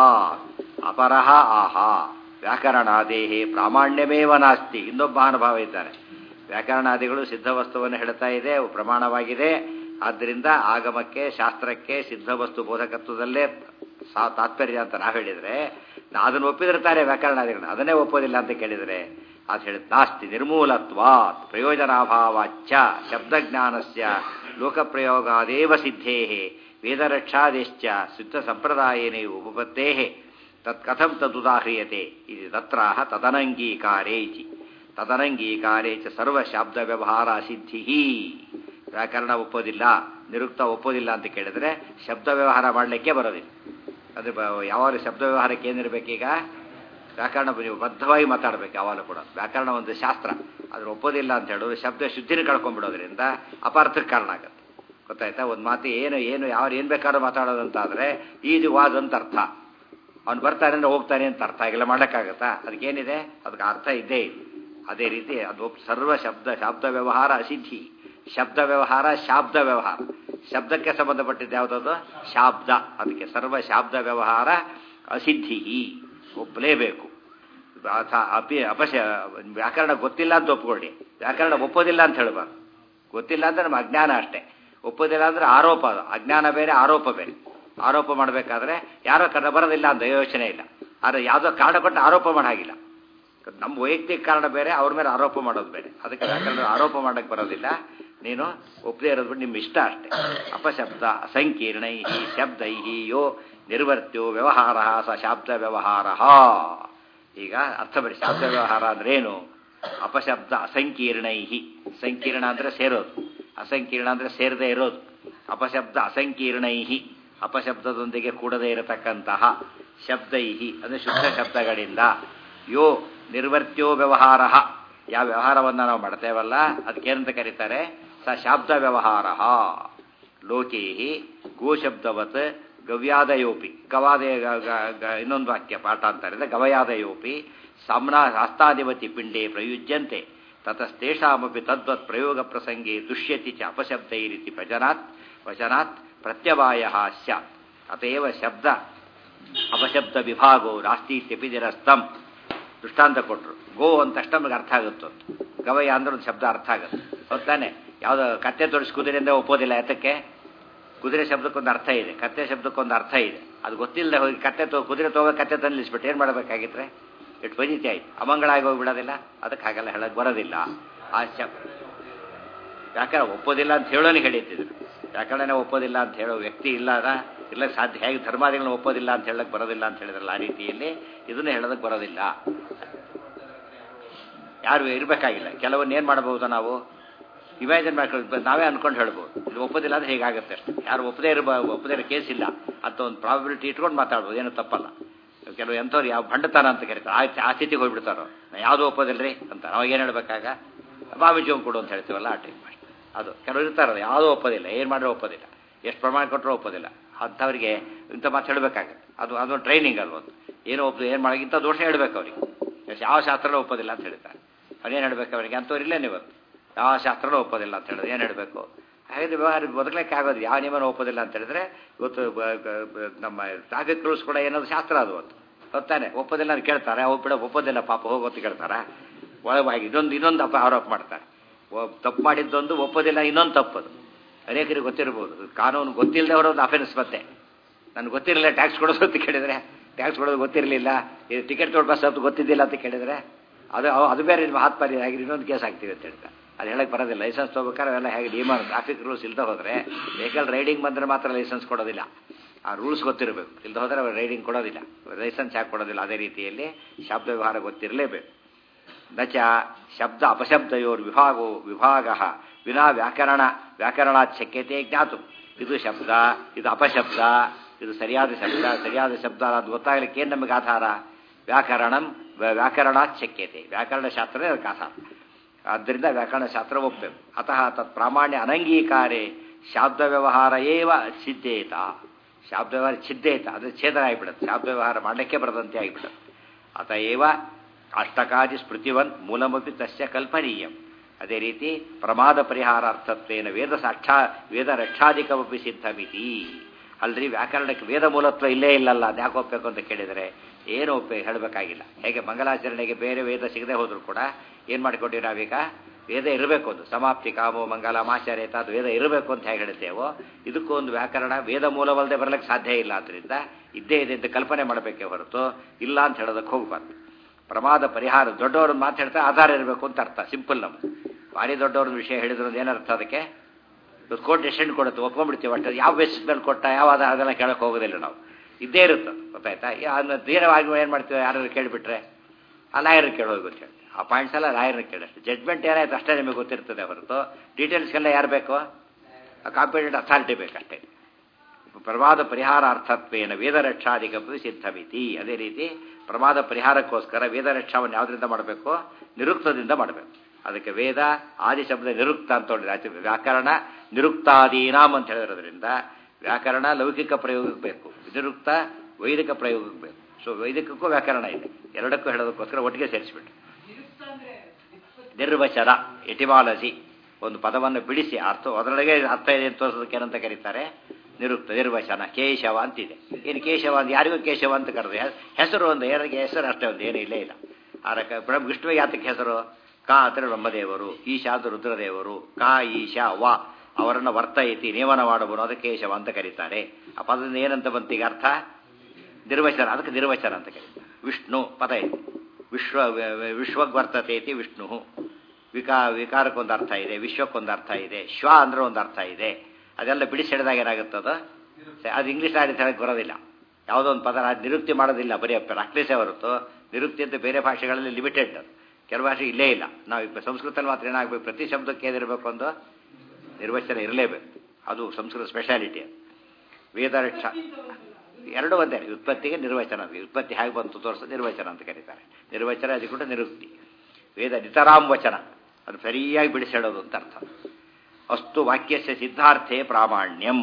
ಅಪರಹ ಆಹಾ ವ್ಯಾಕರಣಾದೇಹಿ ಪ್ರಾಮಾಣ್ಯಮೇವ ನಾಸ್ತಿ ಇನ್ನೊಬ್ಬ ಮಹಾನುಭಾವ ಇದ್ದಾರೆ ವ್ಯಾಕರಣಾದಿಗಳು ಸಿದ್ಧವಸ್ತುವನ್ನು ಹೇಳ್ತಾ ಇದೆ ಅವು ಪ್ರಮಾಣವಾಗಿದೆ ಆದ್ದರಿಂದ ಆಗಮಕ್ಕೆ ಶಾಸ್ತ್ರಕ್ಕೆ ಸಿದ್ಧವಸ್ತು ಬೋಧಕತ್ವದಲ್ಲೇ ಸಾ ತಾತ್ಪರ್ಯ ಅಂತ ನಾವು ಹೇಳಿದರೆ ಅದನ್ನು ಒಪ್ಪಿದಿರ್ತಾರೆ ವ್ಯಾಕರಣಾದಿಗಳು ಅದನ್ನೇ ಒಪ್ಪೋದಿಲ್ಲ ಅಂತ ಕೇಳಿದರೆ ಅದು ಹೇಳಿ ನಾಸ್ತಿ ನಿರ್ಮೂಲತ್ವಾತ್ ಪ್ರಯೋಜನಾಭಾವಾಚ್ಚ ಶಬ್ದಜ್ಞಾನಸ್ಯ ಲೋಕಪ್ರಯೋಗಾದೇವ ಸಿದ್ಧೇ ವೇದರಕ್ಷಾದೇಶ್ಚ ಸಿದ್ಧ ಸಂಪ್ರದಾಯೇನೇ ಉಪಪತ್ತೇ ತತ್ ಕಥಂ ತದುದಾಹ್ರಿಯತೆ ಇದು ತತ್ರ ತದನಂಗೀಕಾರೇ ಇತಿ ತದನಂಗೀಕಾರೇ ಚ ಸರ್ವಶಬ್ದ ವ್ಯವಹಾರ ಸಿದ್ಧಿ ವ್ಯಾಕರಣ ಒಪ್ಪೋದಿಲ್ಲ ನಿರುಕ್ತ ಒಪ್ಪೋದಿಲ್ಲ ಅಂತ ಕೇಳಿದ್ರೆ ಶಬ್ದ ವ್ಯವಹಾರ ಮಾಡಲಿಕ್ಕೆ ಬರೋದಿಲ್ಲ ಅದು ಯಾವಾಗ ಶಬ್ದ ವ್ಯವಹಾರಕ್ಕೆ ಏನಿರಬೇಕೀಗ ವ್ಯಾಕರಣ ನೀವು ಬದ್ಧವಾಗಿ ಮಾತಾಡಬೇಕು ಯಾವಾಗಲೂ ಕೂಡ ವ್ಯಾಕರಣ ಒಂದು ಶಾಸ್ತ್ರ ಅದ್ರ ಒಪ್ಪೋದಿಲ್ಲ ಅಂತ ಹೇಳೋದು ಶಬ್ದ ಶುದ್ಧಿನ ಕಳ್ಕೊಂಡ್ಬಿಡೋದ್ರಿಂದ ಅಪಾರ್ಥಕ್ಕೆ ಕಾರಣ ಆಗುತ್ತೆ ಗೊತ್ತಾಯ್ತಾ ಒಂದು ಮಾತು ಏನು ಏನು ಯಾರು ಏನು ಬೇಕಾದ್ರೂ ಮಾತಾಡೋದಂತಾದರೆ ಈಜು ವಾದ್ ಅಂತ ಅರ್ಥ ಅವ್ನು ಬರ್ತಾನೆ ಅಂದ್ರೆ ಹೋಗ್ತಾನೆ ಅಂತ ಅರ್ಥ ಆಗಿಲ್ಲ ಮಾಡೋಕ್ಕಾಗತ್ತಾ ಅದಕ್ಕೇನಿದೆ ಅದಕ್ಕೆ ಅರ್ಥ ಇದ್ದೇ ಇದೆ ಅದೇ ರೀತಿ ಅದು ಸರ್ವ ಶಬ್ದ ಶಬ್ದ ವ್ಯವಹಾರ ಅಸಿದ್ಧಿ ಶಬ್ದ ವ್ಯವಹಾರ ಶಾಬ್ದ ವ್ಯವಹಾರ ಶಬ್ದಕ್ಕೆ ಸಂಬಂಧಪಟ್ಟಿದ್ದು ಯಾವುದದು ಶಾಬ್ದ ಅದಕ್ಕೆ ಸರ್ವ ಶಾಬ್ದ ವ್ಯವಹಾರ ಅಸಿದ್ಧಿ ಒಪ್ಪಲೇಬೇಕು ಅಪಿ ಅಪಶ ವ್ಯಾಕರಣ ಗೊತ್ತಿಲ್ಲ ಅಂತ ಒಪ್ಕೊಳ್ಳಿ ವ್ಯಾಕರಣ ಒಪ್ಪೋದಿಲ್ಲ ಅಂತ ಹೇಳಬಾರ್ದು ಗೊತ್ತಿಲ್ಲ ಅಂದ್ರೆ ನಮ್ಮ ಅಜ್ಞಾನ ಅಷ್ಟೇ ಒಪ್ಪೋದಿಲ್ಲ ಅಂದ್ರೆ ಆರೋಪ ಅದು ಅಜ್ಞಾನ ಬೇರೆ ಆರೋಪ ಬೇರೆ ಆರೋಪ ಮಾಡಬೇಕಾದ್ರೆ ಯಾರೋ ಕನ್ನಡ ಬರೋದಿಲ್ಲ ಅಂತ ಯೋಚನೆ ಇಲ್ಲ ಆದರೆ ಯಾವುದೋ ಕಾರಣ ಕೊಟ್ಟು ಆರೋಪ ಮಾಡಾಗಿಲ್ಲ ನಮ್ಮ ವೈಯಕ್ತಿಕ ಕಾರಣ ಬೇರೆ ಅವ್ರ ಮೇಲೆ ಆರೋಪ ಮಾಡೋದು ಬೇರೆ ಅದಕ್ಕೆ ವ್ಯಾಕರಣ ಆರೋಪ ಮಾಡೋಕ್ಕೆ ಬರೋದಿಲ್ಲ ನೀನು ಒಪ್ಪದೇ ಇರೋದು ಬಿಟ್ಟು ನಿಮ್ಮ ಇಷ್ಟ ಅಷ್ಟೇ ಅಪಶಬ್ದ ಅಸಂಕೀರ್ಣೈ ಶಬ್ದೈ ಯೋ ನಿರ್ವರ್ತ್ಯೋ ವ್ಯವಹಾರ ಸ ಶಾಬ್ದ ವ್ಯವಹಾರ ಈಗ ಅರ್ಥ ಬರಿ ಶಾಬ್ದ ವ್ಯವಹಾರ ಅಂದ್ರೆ ಏನು ಅಪಶಬ್ದ ಅಸಂಕೀರ್ಣೈ ಸಂಕೀರ್ಣ ಅಂದ್ರೆ ಸೇರೋದು ಅಸಂಕೀರ್ಣ ಅಂದ್ರೆ ಸೇರದೇ ಇರೋದು ಅಪಶಬ್ದ ಅಸಂಕೀರ್ಣೈ ಅಪಶಬ್ದದೊಂದಿಗೆ ಕೂಡದೇ ಇರತಕ್ಕಂತಹ ಶಬ್ದೈಹಿ ಅಂದರೆ ಶುದ್ಧ ಶಬ್ದಗಳಿಂದ ಯೋ ನಿರ್ವರ್ತ್ಯೋ ವ್ಯವಹಾರ ಯಾವ ವ್ಯವಹಾರವನ್ನು ನಾವು ಮಾಡ್ತೇವಲ್ಲ ಅದಕ್ಕೇನಂತ ಕರೀತಾರೆ ಸ ಶಾಬ್ದ ವ್ಯವಹಾರ ಲೋಕೇ ಗೋಶಬ್ದವತ್ ಗವ್ಯಾದಯೋಪಿ ಗವಾದಯ ಇನ್ನೊಂದು ವಾಕ್ಯ ಪಾಠ ಅಂತಾರೆ ಗವಯಾದಯೋಪಿ ಸಾಮ್ನಾ ಶಾಸ್ತಾಧಿಪತಿ ಪಿಂಡೇ ಪ್ರಯುಜ್ಯಂತೆ ತತಸ್ತೇಷಾಮಪಿ ತದ್ವತ್ ಪ್ರಯೋಗ ಪ್ರಸಂಗೆ ದುಷ್ಯತಿ ಚ ಅಪಶಬ್ದೈರಿತಿ ಭಜನಾತ್ ವಚನಾತ್ ಪ್ರತ್ಯವಾಯ ಸ್ಯಾತ್ ಅತೇವ ಶಬ್ದ ಅಪಶಬ್ದ ವಿಭಾಗೋ ನಾಸ್ತಿ ನಿರಸ್ತಂ ದೃಷ್ಟಾಂತ ಕೊಟ್ಟರು ಗೋ ಅಂತ ತಕ್ಷಣ ನಮಗೆ ಅರ್ಥ ಆಗುತ್ತೆ ಗವಯ ಅಂದ್ರೆ ಒಂದು ಶಬ್ದ ಅರ್ಥ ಆಗುತ್ತೆ ಹೊತ್ತಾನೆ ಯಾವುದೋ ಕತ್ತೆ ತೋರಿಸಿ ಕುದುರೆಯಿಂದ ಒಪ್ಪೋದಿಲ್ಲ ಯಾತಕ್ಕೆ ಕುದುರೆ ಶಬ್ದಕ್ಕೊಂದು ಅರ್ಥ ಇದೆ ಕತ್ತೆ ಶಬ್ದಕ್ಕೊಂದು ಅರ್ಥ ಇದೆ ಅದು ಗೊತ್ತಿಲ್ಲದೆ ಹೋಗಿ ಕತ್ತೆ ತೋ ಕುದುರೆ ತಗೋ ಕತ್ತೆ ತಂದು ನಿಲ್ಲಿಸ್ಬಿಟ್ಟು ಏನು ಮಾಡಬೇಕಾಗಿದ್ರೆ ಎಷ್ಟು ಪಜಿತಿ ಆಯ್ತು ಅಮಂಗಳಾಗಿ ಹೋಗಿಬಿಡೋದಿಲ್ಲ ಅದಕ್ಕೆ ಹಾಗೆಲ್ಲ ಹೇಳಕ್ಕೆ ಬರೋದಿಲ್ಲ ಆ ಶಬ್ ವ್ಯಾಕರಣ ಒಪ್ಪೋದಿಲ್ಲ ಅಂತ ಹೇಳೋನಿಗೆ ಹೇಳಿದ್ದಿದ್ರು ವ್ಯಾಕರಣ ಒಪ್ಪೋದಿಲ್ಲ ಅಂತ ಹೇಳೋ ವ್ಯಕ್ತಿ ಇಲ್ಲದ ಇಲ್ಲ ಸಾಧ್ಯ ಹೇಗೆ ಧರ್ಮಾದಿಗಳನ್ನ ಒಪ್ಪೋದಿಲ್ಲ ಅಂತ ಹೇಳಕ್ ಬರೋದಿಲ್ಲ ಅಂತ ಹೇಳಿದ್ರಲ್ಲ ಆ ರೀತಿಯಲ್ಲಿ ಇದನ್ನು ಹೇಳೋದಕ್ಕೆ ಬರೋದಿಲ್ಲ ಯಾರು ಇರಬೇಕಾಗಿಲ್ಲ ಕೆಲವನ್ನ ಏನು ಮಾಡಬಹುದು ನಾವು ಇಮ್ಯಾಜಿನ್ ಮಾಡ್ಕೊಂಡು ನಾವೇ ಅನ್ಕೊಂಡು ಹೇಳ್ಬೋದು ಇದು ಒಪ್ಪೋದಿಲ್ಲ ಅಂದ್ರೆ ಹೇಗಾಗುತ್ತೆ ಅಷ್ಟೇ ಯಾರು ಒಪ್ಪದೇ ಇರಬ ಒಪ್ಪದೇ ಇರೋ ಕೇಸ್ ಇಲ್ಲ ಅಂತ ಒಂದು ಪ್ರಾಬಿಲಿಟಿ ಇಟ್ಕೊಂಡು ಮಾತಾಡ್ಬೋದು ಏನು ತಪ್ಪಲ್ಲ ಕೆಲವು ಎಂಥವ್ರು ಯಾವ ಭಂಡತನ ಅಂತ ಕರೀತಾರೆ ಆ ಆ ಸ್ಥಿತಿಗೆ ಹೋಗ್ಬಿಡ್ತಾರೋ ನಾ ಯಾವುದೂ ಒಪ್ಪೋದಿಲ್ರಿ ಅಂತ ಅವಾಗ ಏನು ಹೇಳ್ಬೇಕಾಗ ಬಾವಿ ಜೋನ್ ಕೊಡು ಅಂತ ಹೇಳ್ತೀವಲ್ಲ ಆ ಟೈಪ್ ಮಾಡಿ ಅದು ಕೆಲವರು ಇರ್ತಾರಲ್ಲ ಯಾವುದೂ ಒಪ್ಪೋದಿಲ್ಲ ಏನು ಮಾಡಿದ್ರೆ ಒಪ್ಪೋದಿಲ್ಲ ಎಷ್ಟು ಪ್ರಮಾಣ ಕೊಟ್ಟರು ಒಪ್ಪೋದಿಲ್ಲ ಅಂಥವ್ರಿಗೆ ಇಂಥ ಮಾತು ಹೇಳಬೇಕಾಗತ್ತೆ ಅದು ಅದೊಂದು ಟ್ರೈನಿಂಗ್ ಅಲ್ವೊಂದು ಏನು ಒಪ್ಪದು ಏನು ಮಾಡಿ ಇಂಥ ದೋಷ ಹೇಳ್ಬೇಕು ಅವ್ರಿಗೆ ಯಾವ ಶಾಸ್ತ್ರನೂ ಒಪ್ಪೋದಿಲ್ಲ ಅಂತ ಹೇಳ್ತಾರೆ ಅವನೇನು ಹೇಳ್ಬೇಕು ಅವರಿಗೆ ಅಂಥವ್ರು ಇಲ್ಲೇ ಇವತ್ತು ಯಾವ ಶಾಸ್ತ್ರನೂ ಒಪ್ಪೋದಿಲ್ಲ ಅಂತ ಹೇಳಿದ್ರೆ ಏನು ಹೇಳಬೇಕು ಹಾಗಾದ್ರೆ ವ್ಯವಹಾರ ಬದುಕಲಿಕ್ಕೆ ಆಗೋದು ಯಾವ ನಿಯಮನೂ ಒಪ್ಪೋದಿಲ್ಲ ಅಂತ ಹೇಳಿದ್ರೆ ಇವತ್ತು ನಮ್ಮ ಟ್ರಾಫಿಕ್ ರೂಲ್ಸ್ ಕೂಡ ಏನಾದ್ರು ಶಾಸ್ತ್ರ ಅದು ಅವತ್ತು ಗೊತ್ತಾನೆ ಒಪ್ಪೋದಿಲ್ಲ ಅಂತ ಕೇಳ್ತಾರೆ ಅವು ಬಿಡ ಒಪ್ಪೋದಿಲ್ಲ ಪಾಪ ಹೋಗೋದು ಕೇಳ್ತಾರ ಒಳಗಾಗಿ ಇದೊಂದು ಇನ್ನೊಂದು ಅಪ್ಪ ಆರೋಪ ಮಾಡ್ತಾರೆ ತಪ್ಪು ಮಾಡಿದ್ದೊಂದು ಒಪ್ಪೋದಿಲ್ಲ ಇನ್ನೊಂದು ತಪ್ಪದು ಅನೇಕರಿಗೆ ಗೊತ್ತಿರ್ಬೋದು ಕಾನೂನು ಗೊತ್ತಿಲ್ಲದೆ ಅವರೊಂದು ಅಫೆನ್ಸ್ ಮತ್ತೆ ನನಗೆ ಗೊತ್ತಿರಲಿಲ್ಲ ಟ್ಯಾಕ್ಸ್ ಕೊಡೋದು ಅಂತ ಕೇಳಿದರೆ ಟ್ಯಾಕ್ಸ್ ಕೊಡೋದು ಗೊತ್ತಿರಲಿಲ್ಲ ಇದು ಟಿಕೆಟ್ ತೊಗೊಂಡು ಬಸ್ ಅದು ಗೊತ್ತಿದ್ದಿಲ್ಲ ಅಂತ ಕೇಳಿದರೆ ಅದು ಅದು ಬೇರೆ ಮಹಾತ್ಮಾರಿ ಆಗಿ ಇನ್ನೊಂದು ಕೇಸ್ ಆಗ್ತೀವಿ ಅಂತ ಹೇಳ್ತಾರೆ ಅದು ಹೇಳಕ್ಕೆ ಬರೋದಿಲ್ಲ ಲೈಸೆನ್ಸ್ ತೊಗೋಬೇಕಾದ್ರೆ ಅವೆಲ್ಲ ಹೇಗೆ ನಿಯಮ ಟ್ರಾಫಿಕ್ ರೂಲ್ಸ್ ಇಲ್ಲದೆ ಹೋದರೆ ವೆಹಿಕಲ್ ರೈಡಿಂಗ್ ಬಂದರೆ ಮಾತ್ರ ಲೈಸೆನ್ಸ್ ಕೊಡೋದಿಲ್ಲ ಆ ರೂಲ್ಸ್ ಗೊತ್ತಿರಬೇಕು ಇಲ್ಲದ ಹೋದರೆ ರೈಡಿಂಗ್ ಕೊಡೋದಿಲ್ಲ ಲೈಸೆನ್ಸ್ ಯಾಕೆ ಕೊಡೋದಿಲ್ಲ ಅದೇ ರೀತಿಯಲ್ಲಿ ಶಬ್ದ ವ್ಯವಹಾರ ಗೊತ್ತಿರಲೇಬೇಕು ನಚ ಶಬ್ದ ಅಪಶಬ್ದಯೋರ್ ವಿಭಾಗೋ ವಿಭಾಗ ವಿನಾ ವ್ಯಾಕರಣ ವ್ಯಾಕರಣಾತ್ ಶಕ್ಯತೆ ಜ್ಞಾತು ಇದು ಶಬ್ದ ಇದು ಅಪಶಬ್ದ ಇದು ಸರಿಯಾದ ಶಬ್ದ ಸರಿಯಾದ ಶಬ್ದ ಅದು ಗೊತ್ತಾಗಲಿಕ್ಕೆ ಏನು ನಮಗೆ ಆಧಾರ ವ್ಯಾಕರಣಂ ವ್ಯಾಕರಣಾತ್ ಶಕ್ಯತೆ ವ್ಯಾಕರಣ ಶಾಸ್ತ್ರನೇ ಅದಕ್ಕೆ ಆಧಾರ ಆದ್ದರಿಂದ ವ್ಯಾಕರಣ ಶಾಸ್ತ್ರ ಒಪ್ಪಬೇಕು ಅತಃ ತತ್ ಪ್ರಾಮಾಣ್ಯ ಅನಂಗೀಕಾರೆ ಶಾಬ್ದ ವ್ಯವಹಾರ ಏವ ಸಿದ್ಧೇತ ಶಾಬ್ದ ವ್ಯವಹಾರ ಛಿದ್ದೇತ ಅದು ಛೇದನ ಆಗಿಬಿಡುತ್ತೆ ಶಾಬ್ದ ವ್ಯವಹಾರ ಮಾಡಲಿಕ್ಕೆ ಬರದಂತೆ ಆಗಿಬಿಡುತ್ತೆ ಅತಏವ ಅಷ್ಟಕಾದಿ ಸ್ಮೃತಿವನ್ ಮೂಲಮಪಿ ತಸ್ಯ ಕಲ್ಪನೀಯಂ ಅದೇ ರೀತಿ ಪ್ರಮಾದ ಪರಿಹಾರಾರ್ಥತ್ವೇನ ವೇದ ಸಾಕ್ಷಾ ವೇದ ರಕ್ಷಾಧಿಕಮಪಿ ಸಿದ್ಧಮಿತಿ ಅಲ್ರಿ ವ್ಯಾಕರಣಕ್ಕೆ ವೇದ ಮೂಲತ್ವ ಇಲ್ಲೇ ಇಲ್ಲಲ್ಲ ಅದ್ಯಾಕೆ ಒಪ್ಪಬೇಕು ಅಂತ ಕೇಳಿದರೆ ಏನು ಒಪ್ಪೆ ಹೇಳಬೇಕಾಗಿಲ್ಲ ಹೇಗೆ ಮಂಗಲಾಚರಣೆಗೆ ಬೇರೆ ವೇದ ಸಿಗದೆ ಹೋದರೂ ಕೂಡ ಏನು ಮಾಡಿಕೊಟ್ಟಿವಿ ನಾವೀಗ ವೇದ ಇರಬೇಕು ಒಂದು ಸಮಾಪ್ತಿ ಕಾಮೋ ಮಂಗಲ ಮಾಚಾರ್ಯತ ಅದು ವೇದ ಇರಬೇಕು ಅಂತ ಹೇಗೆ ಹೇಳ್ತೇವೋ ಇದಕ್ಕೂ ಒಂದು ವ್ಯಾಕರಣ ವೇದ ಮೂಲವಲ್ಲದೆ ಬರಲಿಕ್ಕೆ ಸಾಧ್ಯ ಇಲ್ಲ ಆದ್ದರಿಂದ ಇದ್ದೇ ಇದೆ ಅಂತ ಕಲ್ಪನೆ ಮಾಡಬೇಕೇ ಹೊರತು ಇಲ್ಲ ಅಂತ ಹೇಳೋದಕ್ಕೆ ಹೋಗ್ಬಾರ್ದು ಪ್ರಮಾದ ಪರಿಹಾರ ದೊಡ್ಡವ್ರ ಮಾತು ಹೇಳ್ತಾ ಆಧಾರ ಇರಬೇಕು ಅಂತ ಅರ್ಥ ಸಿಂಪಲ್ ನಮ್ಮ ಭಾರಿ ದೊಡ್ಡವ್ರ ವಿಷಯ ಹೇಳಿದ್ರು ಏನರ್ಥ ಅದಕ್ಕೆ ಕೋರ್ಟ್ ಡೆಸಿಷನ್ ಕೊಡುತ್ತೆ ಒಪ್ಕೊಂಡ್ಬಿಡ್ತೀವಿ ಒಟ್ಟು ಯಾವ ಬೇಸಿಸ್ ಮೇಲೆ ಕೊಟ್ಟ ಯಾವ ಆಧಾರ ಅದೆಲ್ಲ ಕೇಳಕ್ಕೆ ಹೋಗೋದಿಲ್ಲ ನಾವು ಇದ್ದೇ ಇರುತ್ತೆ ಗೊತ್ತಾಯ್ತಾ ಅದನ್ನ ನೇರವಾಗಿ ಏನು ಮಾಡ್ತೀವಿ ಯಾರು ಕೇಳಿಬಿಟ್ರೆ ಆ ಲಾಯರ್ ಕೇಳೋದು ಗೊತ್ತೇಳಿ ಆ ಪಾಯಿಂಟ್ಸ್ ಎಲ್ಲ ಲಾಯರ್ನ ಕೇಳಷ್ಟೆ ಜಡ್ಜ್ಮೆಂಟ್ ಏನಾಯ್ತು ಅಷ್ಟೇ ನಿಮಗೆ ಗೊತ್ತಿರ್ತದೆ ಹೊರತು ಡೀಟೇಲ್ಸ್ಗೆಲ್ಲ ಯಾರು ಬೇಕು ಆ ಕಾಂಪಿಟೆಂಟ್ ಅಥಾರಿಟಿ ಬೇಕಷ್ಟೇ ಪ್ರಮಾದ ಪರಿಹಾರಾರ್ಥತ್ವೇನ ವೇದರಕ್ಷಾಧಿಕಪಿ ಸಿದ್ಧಮಿತಿ ಅದೇ ರೀತಿ ಪ್ರಮಾದ ಪರಿಹಾರಕ್ಕೋಸ್ಕರ ವೇದರಕ್ಷಾವನ್ನು ಯಾವುದರಿಂದ ಮಾಡಬೇಕು ನಿರುಕ್ತದಿಂದ ಮಾಡಬೇಕು ಅದಕ್ಕೆ ವೇದ ಆದಿ ಶಬ್ದ ನಿರುಕ್ತ ಅಂತ ಹೇಳಿದ್ರೆ ವ್ಯಾಕರಣ ನಿರುಕ್ತಾದೀನಾಮ್ ಅಂತ ಹೇಳಿರೋದ್ರಿಂದ ವ್ಯಾಕರಣ ಲೌಕಿಕ ಪ್ರಯೋಗಕ್ಕೆ ಬೇಕು ನಿರುಕ್ತ ವೈದಿಕ ಪ್ರಯೋಗಕ್ಕೆ ಬೇಕು ಸೊ ವೈದಿಕಕ್ಕೂ ವ್ಯಾಕರಣ ಇದೆ ಎರಡಕ್ಕೂ ಹೇಳೋದಕ್ಕೋಸ್ಕರ ಒಟ್ಟಿಗೆ ಸೇರಿಸ್ಬಿಟ್ಟು ನಿರ್ವಚನ ಎಟಿಮಾಲಜಿ ಒಂದು ಪದವನ್ನು ಬಿಡಿಸಿ ಅರ್ಥ ಅದರೊಳಗೆ ಅರ್ಥ ಇದೆ ಅಂತ ತೋರಿಸೋದಕ್ಕೆ ಏನಂತ ಕರೀತಾರೆ ನಿರುಕ್ತ ನಿರ್ವಚನ ಕೇಶವ ಅಂತಿದೆ ಏನು ಕೇಶವ ಅಂತ ಯಾರಿಗೂ ಕೇಶವ ಅಂತ ಕರೆದು ಹೆಸರು ಒಂದು ಯಾರಿಗೆ ಹೆಸರು ಅಷ್ಟೇ ಒಂದು ಏನೂ ಇಲ್ಲೇ ಇಲ್ಲ ಅದಕ್ಕೆ ಬ್ರಹ್ಮ ವಿಷ್ಣುವಿಗೆ ಯಾತಕ್ಕೆ ಹೆಸರು ಕಾ ಅಂದರೆ ಬ್ರಹ್ಮದೇವರು ಈಶಾ ಅದು ರುದ್ರದೇವರು ಕಾ ಈಶಾ ವ ಅವರನ್ನು ವರ್ತಯತಿ ನೇಮನ ಮಾಡುವನು ಅದಕ್ಕೆ ಕೇಶವ ಅಂತ ಕರೀತಾರೆ ಆ ಪದದಿಂದ ಏನಂತ ಬಂತೀಗ ಅರ್ಥ ನಿರ್ವಚನ ಅದಕ್ಕೆ ನಿರ್ವಚನ ಅಂತ ಕರೀತಾರೆ ವಿಷ್ಣು ಪದ ಇದೆ ವಿಶ್ವ ವಿಶ್ವಗ್ವರ್ತತೆ ಇತಿ ವಿಷ್ಣು ವಿಕಾ ವಿಕಾರಕ್ಕೊಂದು ಅರ್ಥ ಇದೆ ವಿಶ್ವಕ್ಕೊಂದು ಅರ್ಥ ಇದೆ ಶ್ವ ಅಂದ್ರೆ ಒಂದು ಅರ್ಥ ಇದೆ ಅದೆಲ್ಲ ಬಿಡಿಸಿ ಹಿಡಿದಾಗ ಏನಾಗುತ್ತದ ಅದು ಇಂಗ್ಲೀಷ್ ಆಡಿ ಹೇಳಕ್ಕೆ ಬರೋದಿಲ್ಲ ಯಾವುದೋ ಒಂದು ಪದ ನಿರುಕ್ತಿ ಮಾಡೋದಿಲ್ಲ ಬರೀ ಪ್ರಾಕ್ಟೀಸೇ ಹೊರತು ನಿರುಕ್ತಿ ಅಂತ ಬೇರೆ ಭಾಷೆಗಳಲ್ಲಿ ಲಿಮಿಟೆಡ್ ಕೆಲವು ಭಾಷೆ ಇಲ್ಲೇ ಇಲ್ಲ ನಾವು ಈಗ ಸಂಸ್ಕೃತದಲ್ಲಿ ಮಾತ್ರ ಏನಾಗಬೇಕು ಪ್ರತಿ ಶಬ್ದಕ್ಕೆ ಏನಿರಬೇಕು ಒಂದು ನಿರ್ವಚನ ಇರಲೇಬೇಕು ಅದು ಸಂಸ್ಕೃತ ಸ್ಪೆಷಾಲಿಟಿ ಅದು ವೇದರಕ್ಷ ಎರಡು ಒಂದೇ ಉತ್ಪತ್ತಿಗೆ ನಿರ್ವಚನ ಉತ್ಪತ್ತಿ ಹೇಗೆ ಬಂತು ತೋರಿಸೋದು ನಿರ್ವಚನ ಅಂತ ಕರೀತಾರೆ ನಿರ್ವಚನ ಅದು ಕೂಡ ನಿರುಕ್ತಿ ವೇದ ನಿತರಾಂ ವಚನ ಅದು ಸರಿಯಾಗಿ ಬಿಡಿಸಿಡೋದು ಅಂತ ಅರ್ಥ ಅಷ್ಟು ವಾಕ್ಯಸ್ಯ ಸಿದ್ಧಾರ್ಥೆ ಪ್ರಾಮಾಣ್ಯಂ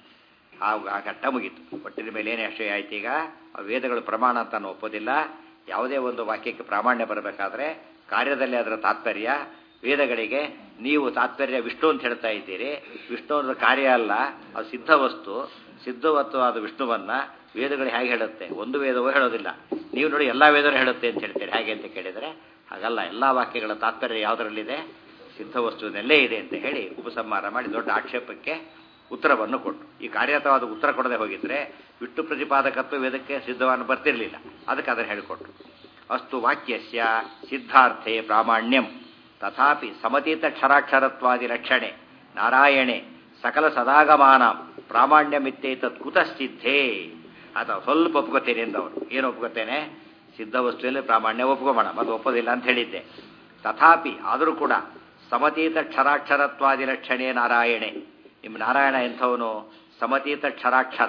ಆ ಆ ಘಟ್ಟ ಮುಗೀತು ಒಟ್ಟಿನ ಮೇಲೆ ಏನೇ ಅಷ್ಟೇ ಆಯ್ತು ಈಗ ಆ ವೇದಗಳು ಪ್ರಮಾಣ ಅಂತ ನಾನು ಒಪ್ಪೋದಿಲ್ಲ ಯಾವುದೇ ಒಂದು ವಾಕ್ಯಕ್ಕೆ ಪ್ರಾಮಾಣ್ಯ ಬರಬೇಕಾದ್ರೆ ಕಾರ್ಯದಲ್ಲಿ ಅದರ ತಾತ್ಪರ್ಯ ವೇದಗಳಿಗೆ ನೀವು ತಾತ್ಪರ್ಯ ವಿಷ್ಣು ಅಂತ ಹೇಳ್ತಾ ಇದ್ದೀರಿ ವಿಷ್ಣು ಅನ್ನೋದು ಕಾರ್ಯ ಅಲ್ಲ ಅದು ಸಿದ್ಧ ವಸ್ತು ಸಿದ್ಧವತ್ತು ಆದ ವಿಷ್ಣುವನ್ನ ವೇದಗಳು ಹೇಗೆ ಹೇಳುತ್ತೆ ಒಂದು ವೇದವೂ ಹೇಳೋದಿಲ್ಲ ನೀವು ನೋಡಿ ಎಲ್ಲ ವೇದಗಳು ಹೇಳುತ್ತೆ ಅಂತ ಹೇಳ್ತೀರಿ ಹೇಗೆ ಅಂತ ಕೇಳಿದರೆ ಹಾಗಲ್ಲ ಎಲ್ಲ ವಾಕ್ಯಗಳ ತಾತ್ಪರ್ಯ ಯಾವುದರಲ್ಲಿದೆ ಸಿದ್ಧ ವಸ್ತುವಿನಲ್ಲೇ ಇದೆ ಅಂತ ಹೇಳಿ ಉಪಸಂಹಾರ ಮಾಡಿ ದೊಡ್ಡ ಆಕ್ಷೇಪಕ್ಕೆ ಉತ್ತರವನ್ನು ಕೊಟ್ಟು ಈ ಕಾರ್ಯತವಾದ ಉತ್ತರ ಕೊಡದೆ ಹೋಗಿದ್ರೆ ವಿಷ್ಣು ಪ್ರತಿಪಾದಕತ್ವ ವೇದಕ್ಕೆ ಸಿದ್ಧವನ್ನು ಬರ್ತಿರಲಿಲ್ಲ ಅದಕ್ಕೆ ಅದನ್ನು ಹೇಳಿಕೊಟ್ರು ಅಸ್ತು ವಾಕ್ಯಸ್ಯ ಸಿದ್ಧಾರ್ಥೆ ಪ್ರಾಮಾಣ್ಯಂ ತಥಾಪಿ ಸಮತೀತ ಕ್ಷರಾಕ್ಷರತ್ವಾದಿ ರಕ್ಷಣೆ ನಾರಾಯಣೆ ಸಕಲ ಸದಾಗಮಾನ ಪ್ರಾಮಾಣ್ಯಮಿತ್ತೇತತ್ ಕುತಶ್ಚಿದ್ಧೇ ಅಥವಾ ಸ್ವಲ್ಪ ಒಪ್ಕೋತೇನೆ ಎಂದವರು ಏನು ಒಪ್ಕೋತೇನೆ ಸಿದ್ಧ ವಸ್ತುವಿನಲ್ಲಿ ಪ್ರಾಮಾಣ್ಯ ಒಪ್ಕೋಬೋಣ ಮತ್ತು ಒಪ್ಪೋದಿಲ್ಲ ಅಂತ ಹೇಳಿದ್ದೆ ತಥಾಪಿ ಆದರೂ ಕೂಡ ಸಮತೀತ ಕ್ಷರಾಕ್ಷರತ್ವಾದಿ ರಕ್ಷಣೆ ನಾರಾಯಣೆ ನಿಮ್ಮ ನಾರಾಯಣ ಎಂಥವನು ಸಮತೀತ ಕ್ಷರಾಕ್ಷರ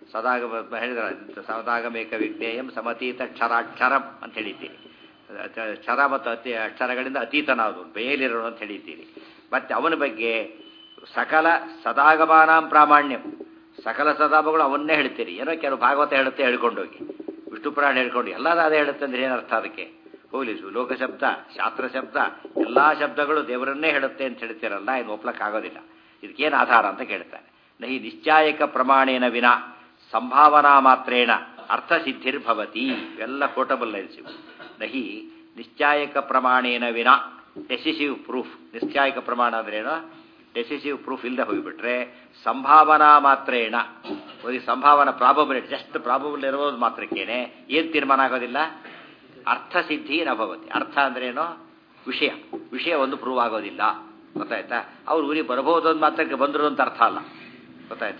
ಸದಾಗಮ ಹೇಳಿದ್ರ ಸದಾಗಮೇಕ ವಿಜ್ಞೇಯಂ ಸಮತೀತ ಕ್ಷರಾಕ್ಷರಂ ಅಂತ ಹೇಳಿದ್ದೀರಿ ಕ್ಷರ ಮತ್ತು ಅತಿ ಅಕ್ಷರಗಳಿಂದ ಅತೀತನಾದವು ಬೇಲಿರೋನು ಅಂತ ಹೇಳಿದ್ದೀರಿ ಮತ್ತೆ ಅವನ ಬಗ್ಗೆ ಸಕಲ ಸದಾಗಮಾನಾಂ ಪ್ರಾಮಾಣ್ಯಂ ಸಕಲ ಸದಾಭಗಳು ಅವನ್ನೇ ಹೇಳ್ತೀರಿ ಏನೋ ಕೆಲವು ಭಾಗವತ ಹೇಳುತ್ತೆ ಹೇಳ್ಕೊಂಡೋಗಿ ವಿಷ್ಣು ಪುರಾಣ ಹೇಳ್ಕೊಂಡು ಎಲ್ಲದ ಅದೇ ಹೇಳುತ್ತೆ ಅಂದ್ರೆ ಏನರ್ಥ ಅದಕ್ಕೆ ಹೋಲಿಸು ಲೋಕಶಬ್ದ ಶಾಸ್ತ್ರ ಶಬ್ದ ಎಲ್ಲಾ ಶಬ್ದಗಳು ದೇವರನ್ನೇ ಹೇಳುತ್ತೆ ಅಂತ ಹೇಳ್ತೀರಲ್ಲ ಇನ್ನು ಒಪ್ಲಕ್ಕಾಗೋದಿಲ್ಲ ಇದಕ್ಕೇನು ಆಧಾರ ಅಂತ ಕೇಳ್ತಾನೆ ನಹಿ ನಿಶ್ಚಾಯಕ ಪ್ರಮಾಣೇನ ವಿನ ಸಂಭಾವನಾ ಮಾತ್ರೇಣ ಅರ್ಥಸಿದ್ಧಿರ್ಭವತಿ ಇವೆಲ್ಲ ಕೋಟಬಲ್ ಲೈನ್ಸ್ ನಹಿ ನಿಶ್ಚಾಯಕ ಪ್ರಮಾಣೇನ ವಿನ ಡೆಸಿಸಿವ್ ಪ್ರೂಫ್ ನಿಶ್ಚಾಯಕ ಪ್ರಮಾಣ ಅಂದ್ರೇನು ಡೆಸಿಸಿವ್ ಪ್ರೂಫ್ ಇಲ್ಲದೆ ಹೋಗಿಬಿಟ್ರೆ ಸಂಭಾವನಾ ಮಾತ್ರೇಣ ಒಂದು ಸಂಭಾವನಾ ಪ್ರಾಬಬಿಲಿಟಿ ಜಸ್ಟ್ ಪ್ರಾಬಬಲ್ ಇರೋದು ಮಾತ್ರಕ್ಕೇನೆ ಏನು ತೀರ್ಮಾನ ಆಗೋದಿಲ್ಲ ಅರ್ಥಸಿದ್ಧಿ ನಭವತಿ ಅರ್ಥ ಅಂದ್ರೇನು ವಿಷಯ ವಿಷಯ ಒಂದು ಪ್ರೂವ್ ಆಗೋದಿಲ್ಲ ಗೊತ್ತಾಯ್ತಾ ಅವ್ರು ಊರಿಗೆ ಬರಬಹುದು ಅಂತ ಮಾತ್ರಕ್ಕೆ ಬಂದರು ಅಂತ ಅರ್ಥ ಅಲ್ಲ ಗೊತ್ತಾಯ್ತಾ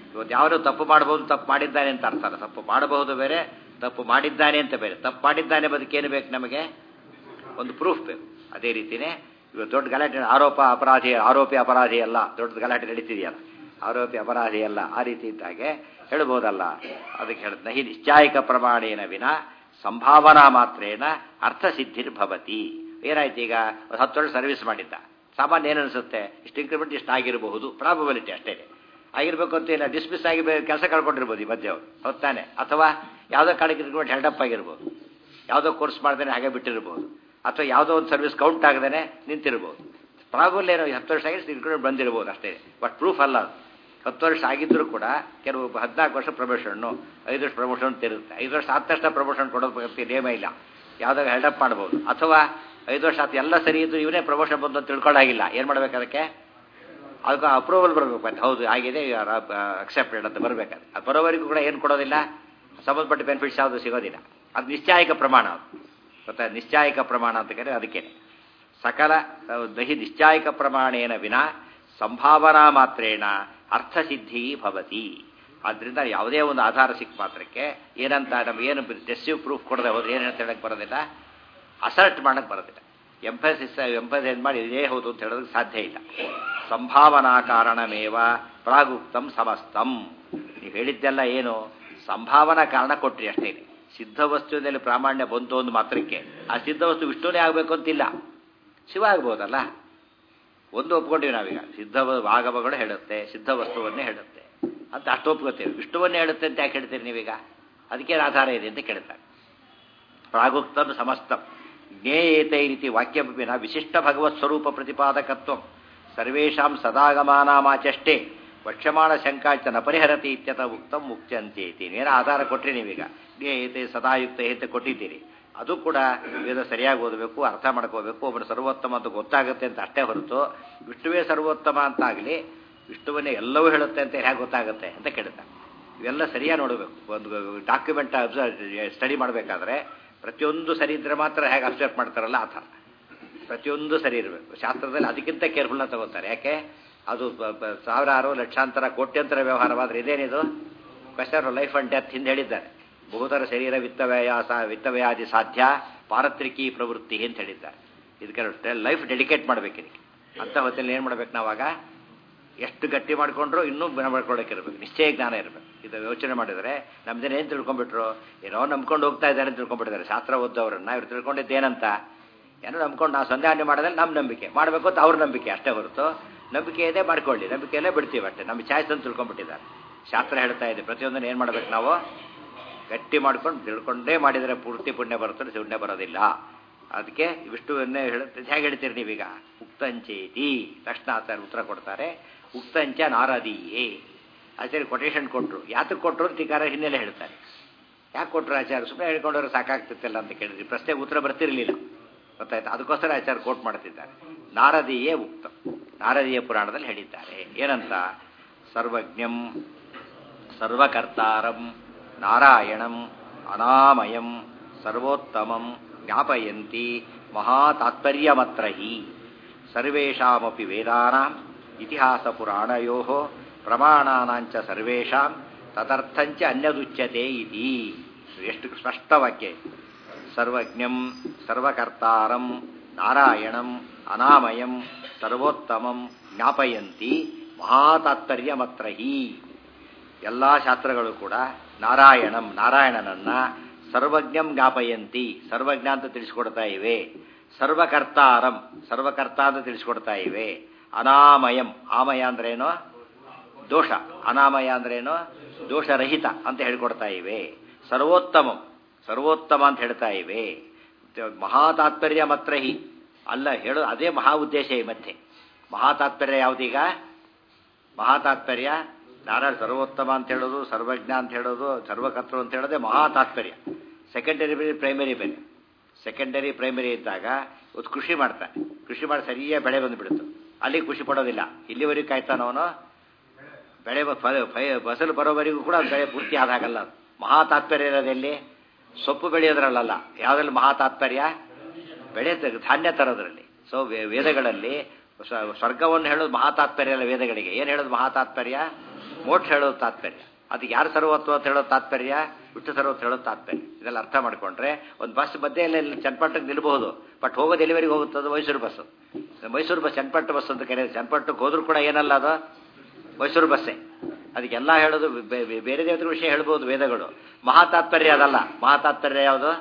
ಇವತ್ತು ಯಾರು ತಪ್ಪು ಮಾಡಬಹುದು ತಪ್ಪು ಮಾಡಿದ್ದಾನೆ ಅಂತ ಅರ್ಥ ಅಲ್ಲ ತಪ್ಪು ಮಾಡಬಹುದು ಬೇರೆ ತಪ್ಪು ಮಾಡಿದ್ದಾನೆ ಅಂತ ಬೇರೆ ತಪ್ಪು ಮಾಡಿದ್ದಾನೆ ಬದುಕೇನು ಬೇಕು ನಮಗೆ ಒಂದು ಪ್ರೂಫ್ ಬೇಕು ಅದೇ ರೀತಿನೇ ಇವತ್ತು ದೊಡ್ಡ ಗಲಾಟೆ ಆರೋಪ ಅಪರಾಧಿ ಆರೋಪಿ ಅಪರಾಧಿ ಅಲ್ಲ ದೊಡ್ಡ ಗಲಾಟೆ ನಡೀತಿದೆಯಲ್ಲ ಆರೋಪಿ ಅಪರಾಧಿ ಅಲ್ಲ ಆ ರೀತಿ ಇದ್ದಾಗೆ ಹೇಳ್ಬೋದಲ್ಲ ಅದಕ್ಕೆ ಹೇಳಿದ ನಹಿ ನಿಶ್ಚಾಯಿಕ ಪ್ರಮಾಣೇನ ವಿನ ಸಂಭಾವನಾ ಮಾತ್ರೇನ ಅರ್ಥಸಿದ್ಧಿರ್ಭವತಿ ಏನಾಯ್ತು ಈಗ ಒಂದು ಹತ್ತು ವರ್ಷ ಸರ್ವಿಸ್ ಮಾಡಿದ್ದ ಸಾಮಾನ್ಯ ಏನನ್ಸುತ್ತೆ ಇಷ್ಟು ಇನ್ಕ್ರಿಮೆಂಟ್ ಇಷ್ಟು ಆಗಿರಬಹುದು ಪ್ರಾಬಬಿಲಿಟಿ ಅಷ್ಟೇ ಆಗಿರ್ಬೇಕು ಅಂತ ಇಲ್ಲ ಡಿಸ್ಮಿಸ್ ಆಗಿ ಕೆಲಸ ಕಳ್ಕೊಂಡಿರ್ಬೋದು ಈ ಮಧ್ಯೆ ಅವರು ಹೊತ್ತಾನೆ ಅಥವಾ ಯಾವುದೋ ಕಾಲಕ್ಕೆ ಇನ್ಕ್ರಿಮೆಂಟ್ ಹೆಲ್ಡಪ್ ಆಗಿರ್ಬೋದು ಯಾವುದೋ ಕೋರ್ಸ್ ಮಾಡ್ದೇನೆ ಹಾಗೆ ಬಿಟ್ಟಿರ್ಬೋದು ಅಥವಾ ಯಾವುದೋ ಒಂದು ಸರ್ವಿಸ್ ಕೌಂಟ್ ಆಗದೇನೆ ನಿಂತಿರ್ಬೋದು ಪ್ರಾಬಲ್ ಏನೋ ಹತ್ತು ವರ್ಷ ಆಗಿ ಇನ್ಕ್ರಿಮೆಂಟ್ ಬಂದಿರ್ಬೋದು ಅಷ್ಟೇ ಬಟ್ ಪ್ರೂಫ್ ಅಲ್ಲ ಅದು ಹತ್ತು ವರ್ಷ ಆಗಿದ್ದರೂ ಕೂಡ ಕೆಲವು ಹದಿನಾಲ್ಕು ವರ್ಷ ಪ್ರಮೋಷನ್ನು ಐದು ವರ್ಷ ಪ್ರಮೋಷನ್ ಅಂತ ಇರುತ್ತೆ ಐದು ವರ್ಷ ಆದ ತಕ್ಷಣ ಪ್ರಮೋಷನ್ ಕೊಡೋದು ನೇಮ ಇಲ್ಲ ಯಾವುದಾಗ ಹೆಲ್ಡಪ್ ಮಾಡ್ಬೋದು ಅಥವಾ ಐದು ವರ್ಷ ಆತ ಎಲ್ಲ ಸರಿ ಇದ್ದು ಇವನೇ ಪ್ರಮೋಷನ್ ಬಂದು ಅಂತ ತಿಳ್ಕೊಳ್ಳಾಗಿಲ್ಲ ಏನು ಮಾಡ್ಬೇಕು ಅದಕ್ಕೆ ಅದಕ್ಕೆ ಅಪ್ರೂವಲ್ ಬರಬೇಕು ಮತ್ತೆ ಹೌದು ಆಗಿದೆ ಅಕ್ಸೆಪ್ಟೆಡ್ ಅಂತ ಬರಬೇಕಾದ್ರೆ ಅದು ಬರೋವರೆಗೂ ಕೂಡ ಏನು ಕೊಡೋದಿಲ್ಲ ಸಂಬಂಧಪಟ್ಟ ಬೆನಿಫಿಟ್ಸ್ ಯಾವುದು ಸಿಗೋದಿಲ್ಲ ಅದು ನಿಶ್ಚಾಯಿಕ ಪ್ರಮಾಣ ಅದು ಗೊತ್ತಾ ನಿಶ್ಚಾಯಿಕ ಪ್ರಮಾಣ ಅಂತ ಕರೆ ಅದಕ್ಕೇನೆ ಸಕಲ ದಹಿ ನಿಶ್ಚಾಯಿಕ ಪ್ರಮಾಣೇನ ವಿನ ಸಂಭಾವನಾ ಮಾತ್ರೇಣ ಅರ್ಥಸಿದ್ಧಿ ಭವತಿ ಆದ್ದರಿಂದ ಯಾವುದೇ ಒಂದು ಆಧಾರ ಸಿಕ್ಕ ಮಾತ್ರಕ್ಕೆ ಏನಂತ ನಮಗೇನು ಡೆಸಿವ್ ಪ್ರೂಫ್ ಕೊಡದೆ ಹೋದ್ರೆ ಏನು ಅಂತ ಹೇಳಕ್ಕೆ ಬರೋದಿಲ್ಲ ಅಸರ್ಟ್ ಮಾಡಕ್ಕೆ ಬರೋದಿಲ್ಲ ಎಂಫಸಿಸ್ ಎಂಫಸೈಸ್ ಮಾಡಿ ಇದೇ ಹೌದು ಅಂತ ಹೇಳೋದಕ್ಕೆ ಸಾಧ್ಯ ಇಲ್ಲ ಸಂಭಾವನಾ ಕಾರಣಮೇವ ಪ್ರಾಗುಕ್ತಂ ಸಮಸ್ತಂ ನೀವು ಹೇಳಿದ್ದೆಲ್ಲ ಏನು ಸಂಭಾವನಾ ಕಾರಣ ಕೊಟ್ರಿ ಅಷ್ಟೇ ಸಿದ್ಧ ವಸ್ತುವಿನಲ್ಲಿ ಪ್ರಾಮಾಣ್ಯ ಬಂತು ಒಂದು ಮಾತ್ರಕ್ಕೆ ಆ ಸಿದ್ಧ ವಸ್ತು ವಿಷ್ಣುನೇ ಆಗಬೇಕು ಅಂತಿಲ್ಲ ಶಿವ ಆಗ್ಬೋದಲ್ಲ ಒಂದು ಒಪ್ಕೊಂಡಿವಿ ನಾವೀಗ ಸಿದ್ಧ ಆಗಮಗಳು ಹೇಳುತ್ತೆ ಸಿದ್ಧ ವಸ್ತುವನ್ನೇ ಹೇಳುತ್ತೆ ಅಂತ ಅಷ್ಟು ಒಪ್ಕೋತೇವೆ ವಿಷ್ಣುವನ್ನೇ ಹೇಳುತ್ತೆ ಅಂತ ಯಾಕೆ ಹೇಳ್ತೀರಿ ನೀವೀಗ ಅದಕ್ಕೆ ಆಧಾರ ಇದೆ ಅಂತ ಕೇಳ್ತಾರೆ ಪ್ರಾಗುಕ್ತಂ ಸಮಸ್ತಂ ಜ್ಞೇಯೇತೈ ರೀತಿ ವಾಕ್ಯಪಿನ ವಿಶಿಷ್ಟ ಭಗವತ್ ಸ್ವರೂಪ ಪ್ರತಿಪಾದಕತ್ವ ಸರ್ವೇಷಾಂ ಸದಾಗಮಾನಾಮಾಚಷ್ಟೇ ವಕ್ಷಮಾಣ ಶಂಕಾಚ ನ ಪರಿಹರತಿ ಇತ್ಯತ ಉಕ್ತಂ ಮುಕ್ತ್ಯಂತೇತಿ ನೇರ ಆಧಾರ ಕೊಟ್ರಿ ನೀವೀಗ ಜ್ಞೇಯತೆ ಸದಾಯುಕ್ತ ಏತೆ ಕೊಟ್ಟಿದ್ದೀರಿ ಅದು ಕೂಡ ವೇದ ಸರಿಯಾಗಿ ಓದಬೇಕು ಅರ್ಥ ಮಾಡ್ಕೋಬೇಕು ಒಬ್ಬರು ಸರ್ವೋತ್ತಮ ಅಂತ ಗೊತ್ತಾಗುತ್ತೆ ಅಂತ ಅಷ್ಟೇ ಹೊರತು ವಿಷ್ಣುವೇ ಸರ್ವೋತ್ತಮ ಅಂತಾಗಲಿ ವಿಷ್ಣುವನ್ನೇ ಎಲ್ಲವೂ ಹೇಳುತ್ತೆ ಅಂತ ಹೇಗೆ ಗೊತ್ತಾಗುತ್ತೆ ಅಂತ ಕೇಳ್ತಾರೆ ಇವೆಲ್ಲ ಸರಿಯಾಗಿ ನೋಡಬೇಕು ಒಂದು ಡಾಕ್ಯುಮೆಂಟ್ ಅಬ್ಸರ್ವ್ ಸ್ಟಡಿ ಮಾಡಬೇಕಾದ್ರೆ ಪ್ರತಿಯೊಂದು ಸರಿ ಇದ್ರೆ ಮಾತ್ರ ಹೇಗೆ ಅಬ್ಸರ್ವ್ ಮಾಡ್ತಾರಲ್ಲ ಆ ಥರ ಪ್ರತಿಯೊಂದು ಸರಿ ಇರಬೇಕು ಶಾಸ್ತ್ರದಲ್ಲಿ ಅದಕ್ಕಿಂತ ಕೇರ್ಫುಲ್ನ ತಗೋತಾರೆ ಯಾಕೆ ಅದು ಸಾವಿರಾರು ಲಕ್ಷಾಂತರ ಕೋಟ್ಯಂತರ ವ್ಯವಹಾರವಾದ್ರೆ ಇದೇನಿದು ಕ್ವೆಶನ್ ಲೈಫ್ ಅಂಡ್ ಡೆತ್ ಹಿಂದೆ ಹೇಳಿದ್ದಾರೆ ಬಹುತರ ಶರೀರ ವಿತ್ತವ್ಯಯ ವಿತ್ತವ್ಯಾಧಿ ಸಾಧ್ಯ ಪಾರತ್ರಿಕಿ ಪ್ರವೃತ್ತಿ ಅಂತ ಹೇಳಿದ್ದಾರೆ ಇದಕ್ಕೆ ಲೈಫ್ ಡೆಡಿಕೇಟ್ ಮಾಡ್ಬೇಕು ಇದಕ್ಕೆ ಅಂತ ಹೊತ್ತಲ್ಲಿ ಏನು ಮಾಡ್ಬೇಕು ನಾವಾಗ ಎಷ್ಟು ಗಟ್ಟಿ ಮಾಡ್ಕೊಂಡ್ರು ಇನ್ನೂ ಮಾಡ್ಕೊಳ್ಳೋಕೆ ಇರಬೇಕು ನಿಶ್ಚಯ ಜ್ಞಾನ ಇರಬೇಕು ಇದು ಯೋಚನೆ ಮಾಡಿದರೆ ನಮ್ದೇನು ಏನು ತಿಳ್ಕೊಂಡ್ಬಿಟ್ರು ಏನೋ ನಂಬ್ಕೊಂಡು ಹೋಗ್ತಾ ಇದ್ದಾರೆ ಅಂತ ತಿಳ್ಕೊಂಡ್ಬಿಟ್ಟಿದ್ದಾರೆ ಶಾಸ್ತ್ರ ಓದ್ದವ್ರನ್ನ ಇವ್ರು ತಿಳ್ಕೊಂಡಿದ್ದೇನಂತ ಏನೋ ನಂಬ್ಕೊಂಡು ನಾವು ಸಂಧಾನ ಮಾಡೋದ್ರಲ್ಲಿ ನಮ್ಮ ನಂಬಿಕೆ ಮಾಡಬೇಕು ಅಂತ ಅವ್ರ ನಂಬಿಕೆ ಅಷ್ಟೇ ಹೊರತು ನಂಬಿಕೆ ಇದೆ ಮಾಡ್ಕೊಳ್ಳಿ ನಂಬಿಕೆಯಲ್ಲೇ ಬಿಡ್ತೀವಿ ಅಷ್ಟೇ ನಮ್ಮ ಚಾಯ್ಸ್ ಅಂತ ತಿಳ್ಕೊಂಡ್ಬಿಟ್ಟಿದ್ದಾರೆ ಶಾಸ್ತ್ರ ಹೇಳ್ತಾ ಇದೆ ಪ್ರತಿಯೊಂದನ್ನು ಏನು ಮಾಡ್ಬೇಕು ನಾವು ಗಟ್ಟಿ ಮಾಡ್ಕೊಂಡು ತಿಳ್ಕೊಂಡೇ ಮಾಡಿದರೆ ಪೂರ್ತಿ ಪುಣ್ಯ ಬರುತ್ತೆ ಪುಣ್ಯ ಬರೋದಿಲ್ಲ ಅದಕ್ಕೆ ವಿಷ್ಣುವನ್ನೇ ಹೇಳುತ್ತೆ ಹೇಗೆ ಹೇಳ್ತೀರಿ ನೀವೀಗ ಉಕ್ತಂಚೇತಿ ತಕ್ಷಣ ಆಚಾರ್ಯ ಉತ್ತರ ಕೊಡ್ತಾರೆ ಉಕ್ತಂಚ ನಾರದೀಯೇ ಆಚಾರ್ಯ ಕೊಟೇಶನ್ ಕೊಟ್ಟರು ಯಾತಕ್ಕೆ ಕೊಟ್ಟರು ಅಂತ ಟೀಕಾರ ಹಿನ್ನೆಲೆ ಹೇಳ್ತಾರೆ ಯಾಕೆ ಕೊಟ್ಟರು ಆಚಾರ್ಯ ಸುಮ್ಮನೆ ಹೇಳ್ಕೊಂಡ್ರೆ ಸಾಕಾಗ್ತಿತ್ತಲ್ಲ ಅಂತ ಕೇಳಿದ್ರಿ ಪ್ರಶ್ನೆಗೆ ಉತ್ತರ ಬರ್ತಿರ್ಲಿಲ್ಲ ಗೊತ್ತಾಯ್ತು ಅದಕ್ಕೋಸ್ಕರ ಆಚಾರ್ಯ ಕೋಟ್ ಮಾಡ್ತಿದ್ದಾರೆ ನಾರದೀಯೇ ಉಕ್ತ ನಾರದೀಯ ಪುರಾಣದಲ್ಲಿ ಹೇಳಿದ್ದಾರೆ ಏನಂತ ಸರ್ವಜ್ಞಂ ಸರ್ವಕರ್ತಾರಂ ನಾರಾಯಣಂ ಅನಾಮಯಂ ಸರ್ವೋತ್ತಮಂ ಜ್ಞಾಪಯಂತಿ ಮಹಾತಾತ್ಪರ್ಯಮತ್ರ ಹಿ ಸರ್ವೇಷಾಮಪಿ ವೇದಾನಾಂ ಇತಿಹಾಸ ಪುರಾಣಯೋ ಪ್ರಮಾಣಾನಾಂಚ ಸರ್ವೇಷಾಂ ತದರ್ಥಂಚ ಅನ್ಯದುಚ್ಯತೆ ಇತಿ ಎಷ್ಟು ಸ್ಪಷ್ಟ ವಾಕ್ಯ ಸರ್ವಜ್ಞಂ ಸರ್ವಕರ್ತಾರಂ ನಾರಾಯಣಂ ಅನಾಮಯಂ ಸರ್ವೋತ್ತಮಂ ಜ್ಞಾಪಯಂತಿ ಮಹಾತಾತ್ಪರ್ಯಮತ್ರ ಹಿ ಎಲ್ಲ ಶಾಸ್ತ್ರಗಳು ಕೂಡ ನಾರಾಯಣಂ ನಾರಾಯಣನನ್ನ ಸರ್ವಜ್ಞಂ ಜ್ಞಾಪಯಂತಿ ಸರ್ವಜ್ಞ ಅಂತ ತಿಳಿಸ್ಕೊಡ್ತಾ ಇವೆ ಸರ್ವಕರ್ತಾರಂ ಸರ್ವಕರ್ತ ಅಂತ ತಿಳಿಸ್ಕೊಡ್ತಾ ಇವೆ ಅನಾಮಯಂ ಆಮಯ ಅಂದ್ರೇನು ದೋಷ ಅನಾಮಯ ಅಂದ್ರೇನು ದೋಷರಹಿತ ಅಂತ ಹೇಳ್ಕೊಡ್ತಾ ಇವೆ ಸರ್ವೋತ್ತಮಂ ಸರ್ವೋತ್ತಮ ಅಂತ ಹೇಳ್ತಾ ಇವೆ ಮಹಾತಾತ್ಪರ್ಯ ಮಾತ್ರ ಹಿ ಅಲ್ಲ ಹೇಳೋ ಅದೇ ಮಹಾ ಉದ್ದೇಶ ಈ ಮತ್ತೆ ಮಹಾತಾತ್ಪರ್ಯ ಯಾವುದೀಗ ಮಹಾತಾತ್ಪರ್ಯ ನಾರಾಯಣ ಸರ್ವೋತ್ತಮ ಅಂತ ಹೇಳೋದು ಸರ್ವಜ್ಞ ಅಂತ ಹೇಳೋದು ಸರ್ವಕರ್ತೃ ಅಂತ ಹೇಳೋದೇ ಮಹಾ ತಾತ್ಪರ್ಯ ಸೆಕೆಂಡರಿ ಬೇರೆ ಪ್ರೈಮರಿ ಬೇರೆ ಸೆಕೆಂಡರಿ ಪ್ರೈಮರಿ ಇದ್ದಾಗ ಒಂದು ಕೃಷಿ ಮಾಡ್ತಾನೆ ಕೃಷಿ ಮಾಡಿ ಸರಿಯಾಗಿ ಬೆಳೆ ಬಂದುಬಿಡುತ್ತೆ ಅಲ್ಲಿ ಖುಷಿ ಪಡೋದಿಲ್ಲ ಇಲ್ಲಿವರೆಗೂ ಕಾಯ್ತಾನವನು ಬೆಳೆ ಫಸಲು ಬರೋವರೆಗೂ ಕೂಡ ಬೆಳೆ ಪೂರ್ತಿ ಆದಾಗಲ್ಲ ಮಹಾ ತಾತ್ಪರ್ಯ ಇರೋದೆಲ್ಲಿ ಸೊಪ್ಪು ಬೆಳೆಯೋದ್ರಲ್ಲ ಯಾವುದ್ರಲ್ಲಿ ಮಹಾ ತಾತ್ಪರ್ಯ ಬೆಳೆ ಧಾನ್ಯ ತರೋದ್ರಲ್ಲಿ ಸೊ ವೇದಗಳಲ್ಲಿ ಸ್ವರ್ಗವನ್ನು ಹೇಳೋದು ಮಹಾ ತಾತ್ಪರ್ಯ ಅಲ್ಲ ವೇದಗಳಿಗೆ ಏನು ಹೇಳೋದು ಮಹಾ ತಾತ್ಪರ್ಯ ಮೋಕ್ಷ ಹೇಳೋದು ತಾತ್ಪರ್ಯ ಅದಕ್ಕೆ ಯಾರು ಸರ್ವತ್ವ ಅಂತ ಹೇಳೋ ತಾತ್ಪರ್ಯ ವಿಷ್ಣು ಸರ್ವತ್ವ ಹೇಳೋ ತಾತ್ಪರ್ಯ ಇದೆಲ್ಲ ಅರ್ಥ ಮಾಡ್ಕೊಂಡ್ರೆ ಒಂದು ಬಸ್ ಮಧ್ಯೆಯಲ್ಲಿ ಚನ್ನಪಟ್ಟಕ್ಕೆ ನಿಲ್ಬಹುದು ಬಟ್ ಹೋಗೋದು ಎಲ್ಲಿವರೆಗೆ ಹೋಗುತ್ತದು Mysuru bus Mysuru bus Channapatta bus ಅಂತ ಕರೆಯೋದು ಚನ್ನಪಟ್ಟಕ್ಕೆ ಹೋದ್ರೂ ಕೂಡ ಏನಲ್ಲ ಅದು ಮೈಸೂರು ಬಸ್ಸೇ ಅದಕ್ಕೆಲ್ಲ ಹೇಳೋದು ಬೇ- ಬೇ- ಬೇರೆ ದೇವತರ ವಿಷಯ ಹೇಳ್ಬೋದು ವೇದಗಳು ಮಹಾತಾತ್ಪರ್ಯ ಅದಲ್ಲ ಮಹಾತಾತ್ಪರ್ಯ ಯಾವುದು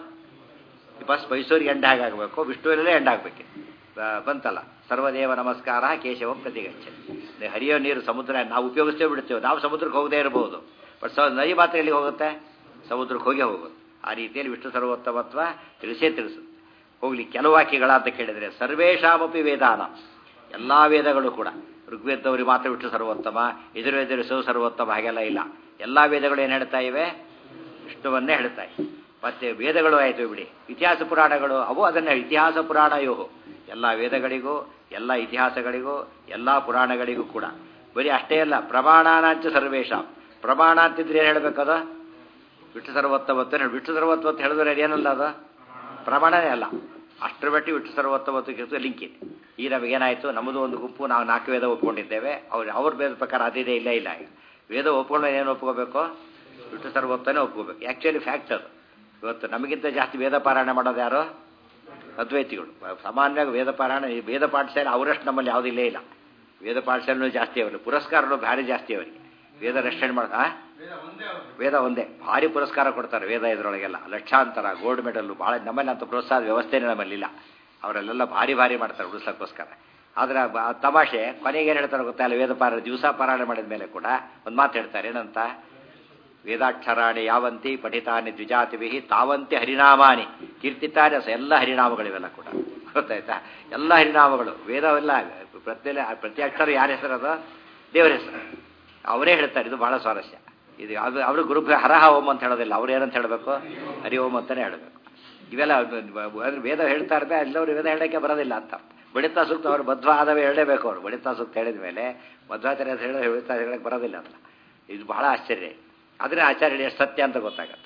ಈ ಬಸ್ ಮೈಸೂರಿಗೆ ಎಂಡ್ ಆಗಬೇಕು ವಿಷ್ಣುವಲ್ಲೇ ಎಂಡ್ ಆಗಬೇಕು ಬಂತಲ್ಲ ಸರ್ವದೇವ ನಮಸ್ಕಾರ ಕೇಶವ ಪ್ರತಿಗಚ್ಚ ಹರಿಯೋ ನೀರು ಸಮುದ್ರ ನಾವು ಉಪಯೋಗಿಸ್ತೇ ಬಿಡ್ತೇವೆ ನಾವು ಸಮುದ್ರಕ್ಕೆ ಹೋಗದೇ ಇರಬಹುದು ಬಟ್ ಸ ನದಿ ಮಾತ್ರ ಎಲ್ಲಿಗೆ ಹೋಗುತ್ತೆ ಸಮುದ್ರಕ್ಕೆ ಹೋಗೇ ಹೋಗೋದು ಆ ರೀತಿಯಲ್ಲಿ ವಿಷ್ಣು ಸರ್ವೋತ್ತಮತ್ವ ತಿಳಿಸೇ ತಿಳಿಸುತ್ತೆ ಹೋಗ್ಲಿ ಕೆಲವು ವಾಕ್ಯಗಳ ಅಂತ ಕೇಳಿದರೆ ಸರ್ವೇಶಾಮಪಿ ವೇದಾನ ಎಲ್ಲ ವೇದಗಳು ಕೂಡ ಋಗ್ವೇದದವರಿಗೆ ಮಾತ್ರ ವಿಷ್ಣು ಸರ್ವೋತ್ತಮ ಎದುರು ಶಿವ ಸರ್ವೋತ್ತಮ ಹಾಗೆಲ್ಲ ಇಲ್ಲ ಎಲ್ಲ ವೇದಗಳು ಏನು ಹೇಳ್ತಾ ಇವೆ ವಿಷ್ಣುವನ್ನೇ ಹೇಳ್ತಾ ಇವೆ ಮತ್ತೆ ವೇದಗಳು ಆಯಿತು ಬಿಡಿ ಇತಿಹಾಸ ಪುರಾಣಗಳು ಅವು ಅದನ್ನೇ ಇತಿಹಾಸ ಪುರಾಣ ಯೋಹು ಎಲ್ಲ ವೇದಗಳಿಗೂ ಎಲ್ಲ ಇತಿಹಾಸಗಳಿಗೂ ಎಲ್ಲ ಪುರಾಣಗಳಿಗೂ ಕೂಡ ಬರೀ ಅಷ್ಟೇ ಅಲ್ಲ ಪ್ರಮಾಣಾನಾಂಚ ಸರ್ವೇಶ ಪ್ರಮಾಣ ಅಂತಿದ್ರೆ ಏನು ಹೇಳಬೇಕದು ವಿಷ್ಣು ಸರ್ವೋತ್ತಮತ್ತು ಹೇಳಿ ವಿಷ್ಣು ಸರ್ವೋತ್ತಮತ್ತು ಹೇಳಿದ್ರೆ ಏನಲ್ಲ ಅದು ಪ್ರಮಾಣನೇ ಅಲ್ಲ ಅಷ್ಟರ ಮಟ್ಟಿಗೆ ವಿಷ್ಣು ಸರ್ವೋತ್ತಮತ್ತು ಲಿಂಕ್ ಇದೆ ಈ ನಮಗೇನಾಯಿತು ನಮ್ಮದು ಒಂದು ಗುಂಪು ನಾವು ನಾಲ್ಕು ವೇದ ಒಪ್ಕೊಂಡಿದ್ದೇವೆ ಅವ್ರು ಅವ್ರ ವೇದ ಪ್ರಕಾರ ಅದಿದೆ ಇಲ್ಲ ಇಲ್ಲ ಈಗ ವೇದ ಒಪ್ಕೊಂಡ್ರೆ ಏನು ಒಪ್ಕೋಬೇಕು ವಿಷ್ಣು ಸರ್ವೋತ್ತನೇ ಒಪ್ಕೋಬೇಕು ಆ್ಯಕ್ಚುಲಿ ಫ್ಯಾಕ್ಟ್ ಅದು ಇವತ್ತು ನಮಗಿಂತ ಜಾಸ್ತಿ ವೇದ ಪಾರಾಯಣ ಮಾಡೋದು ಯಾರು ಅದ್ವೈತಿಗಳು ಸಾಮಾನ್ಯವಾಗಿ ವೇದ ಪಾರಾಯಣ ಈ ವೇದ ಪಾಠಶಾಲೆ ಅವರಷ್ಟು ನಮ್ಮಲ್ಲಿ ಯಾವುದೂ ಇಲ್ಲೇ ಇಲ್ಲ ವೇದ ಪಾಠಶಾಲೆನೂ ಜಾಸ್ತಿ ಅವರಿಗೆ ಪುರಸ್ಕಾರಗಳು ಭಾರಿ ಜಾಸ್ತಿ ಅವರಿಗೆ ವೇದ ರಕ್ಷಣೆ ಮಾಡ ಆ? ವೇದ ಒಂದೇ ಭಾರಿ ಪುರಸ್ಕಾರ ಕೊಡ್ತಾರೆ ವೇದ ಇದರೊಳಗೆಲ್ಲ ಲಕ್ಷಾಂತರ ಗೋಲ್ಡ್ ಮೆಡಲ್ ಭಾಳ ನಮ್ಮಲ್ಲಿ ಅಂತ ಪ್ರೋತ್ಸಾಹ ವ್ಯವಸ್ಥೆನೇ ನಮ್ಮಲ್ಲಿಲ್ಲ ಅವರೆಲ್ಲ ಭಾರಿ ಭಾರಿ ಮಾಡ್ತಾರೆ ಉಳಿಸೋಕ್ಕೋಸ್ಕರ ಆದರೆ ಬ- ತಮಾಷೆ ಕೊನೆಗೆ ಏನು ಹೇಳ್ತಾರೆ ಗೊತ್ತಾ ವೇದ ಪಾರ ದಿವಸ ಪಾರಾಯಣ ಮಾಡಿದ ಮೇಲೆ ಕೂಡ ಒಂದು ಮಾತು ಹೇಳ್ತಾರೆ ಏನಂತ ವೇದಾಕ್ಷರಾಣಿ ಯಾವಂತಿ ಪಠಿತಾನಿ ದ್ವಿಜಾತಿಭಿ ತಾವಂತಿ ಹರಿನಾಮಾನಿ ಕೀರ್ತಿತಾನಿ ಸ ಎಲ್ಲ ಹರಿನಾಮಗಳಿವೆಲ್ಲ ಕೂಡ ಗೊತ್ತಾಯ್ತಾ ಎಲ್ಲ ಹರಿನಾಮಗಳು ವೇದವೆಲ್ಲ ಪ್ರತಿ ಪ್ರತಿ ಅಕ್ಷರ ಯಾರ ಹೆಸರದ ದೇವರ ಹೆಸರು ಅವರೇ ಹೇಳ್ತಾರೆ ಇದು ಬಹಳ ಸ್ವಾರಸ್ಯ ಇದು ಅದು ಅವರು ಗುರು ಹರಹ ಓಂ ಅಂತ ಹೇಳೋದಿಲ್ಲ ಅವ್ರು ಏನಂತ ಹೇಳಬೇಕು ಹರಿ ಓಂ ಅಂತಾನೆ ಹೇಳಬೇಕು ಇವೆಲ್ಲ ಅಂದ್ರೆ ವೇದ ಹೇಳ್ತಾ ಇರ್ಬೇ ಎಲ್ಲವರು ವೇದ ಹೇಳೋಕ್ಕೆ ಬರೋದಿಲ್ಲ ಅಂತ ಬಡಿತಾ ಸೂಕ್ತ ಅವರು ಬದ್ಧ ಆದವೇ ಹೇಳಲೇಬೇಕು ಅವರು ಬಡಿತಾ ಸೂಕ್ತ ಹೇಳಿದ ಮೇಲೆ ಮಧ್ವಾಚಾರ್ಯ ಅಂತ ಹೇಳೋ ಹೇಳ್ತಾ ಹೇಳಕ್ಕೆ ಬರೋದಿಲ್ಲ ಅಂತ ಇದು ಬಹಳ ಆಶ್ಚರ್ಯ ಆದರೆ ಆಚಾರ್ಯ ಎಷ್ಟು ಸತ್ಯ ಅಂತ ಗೊತ್ತಾಗತ್ತೆ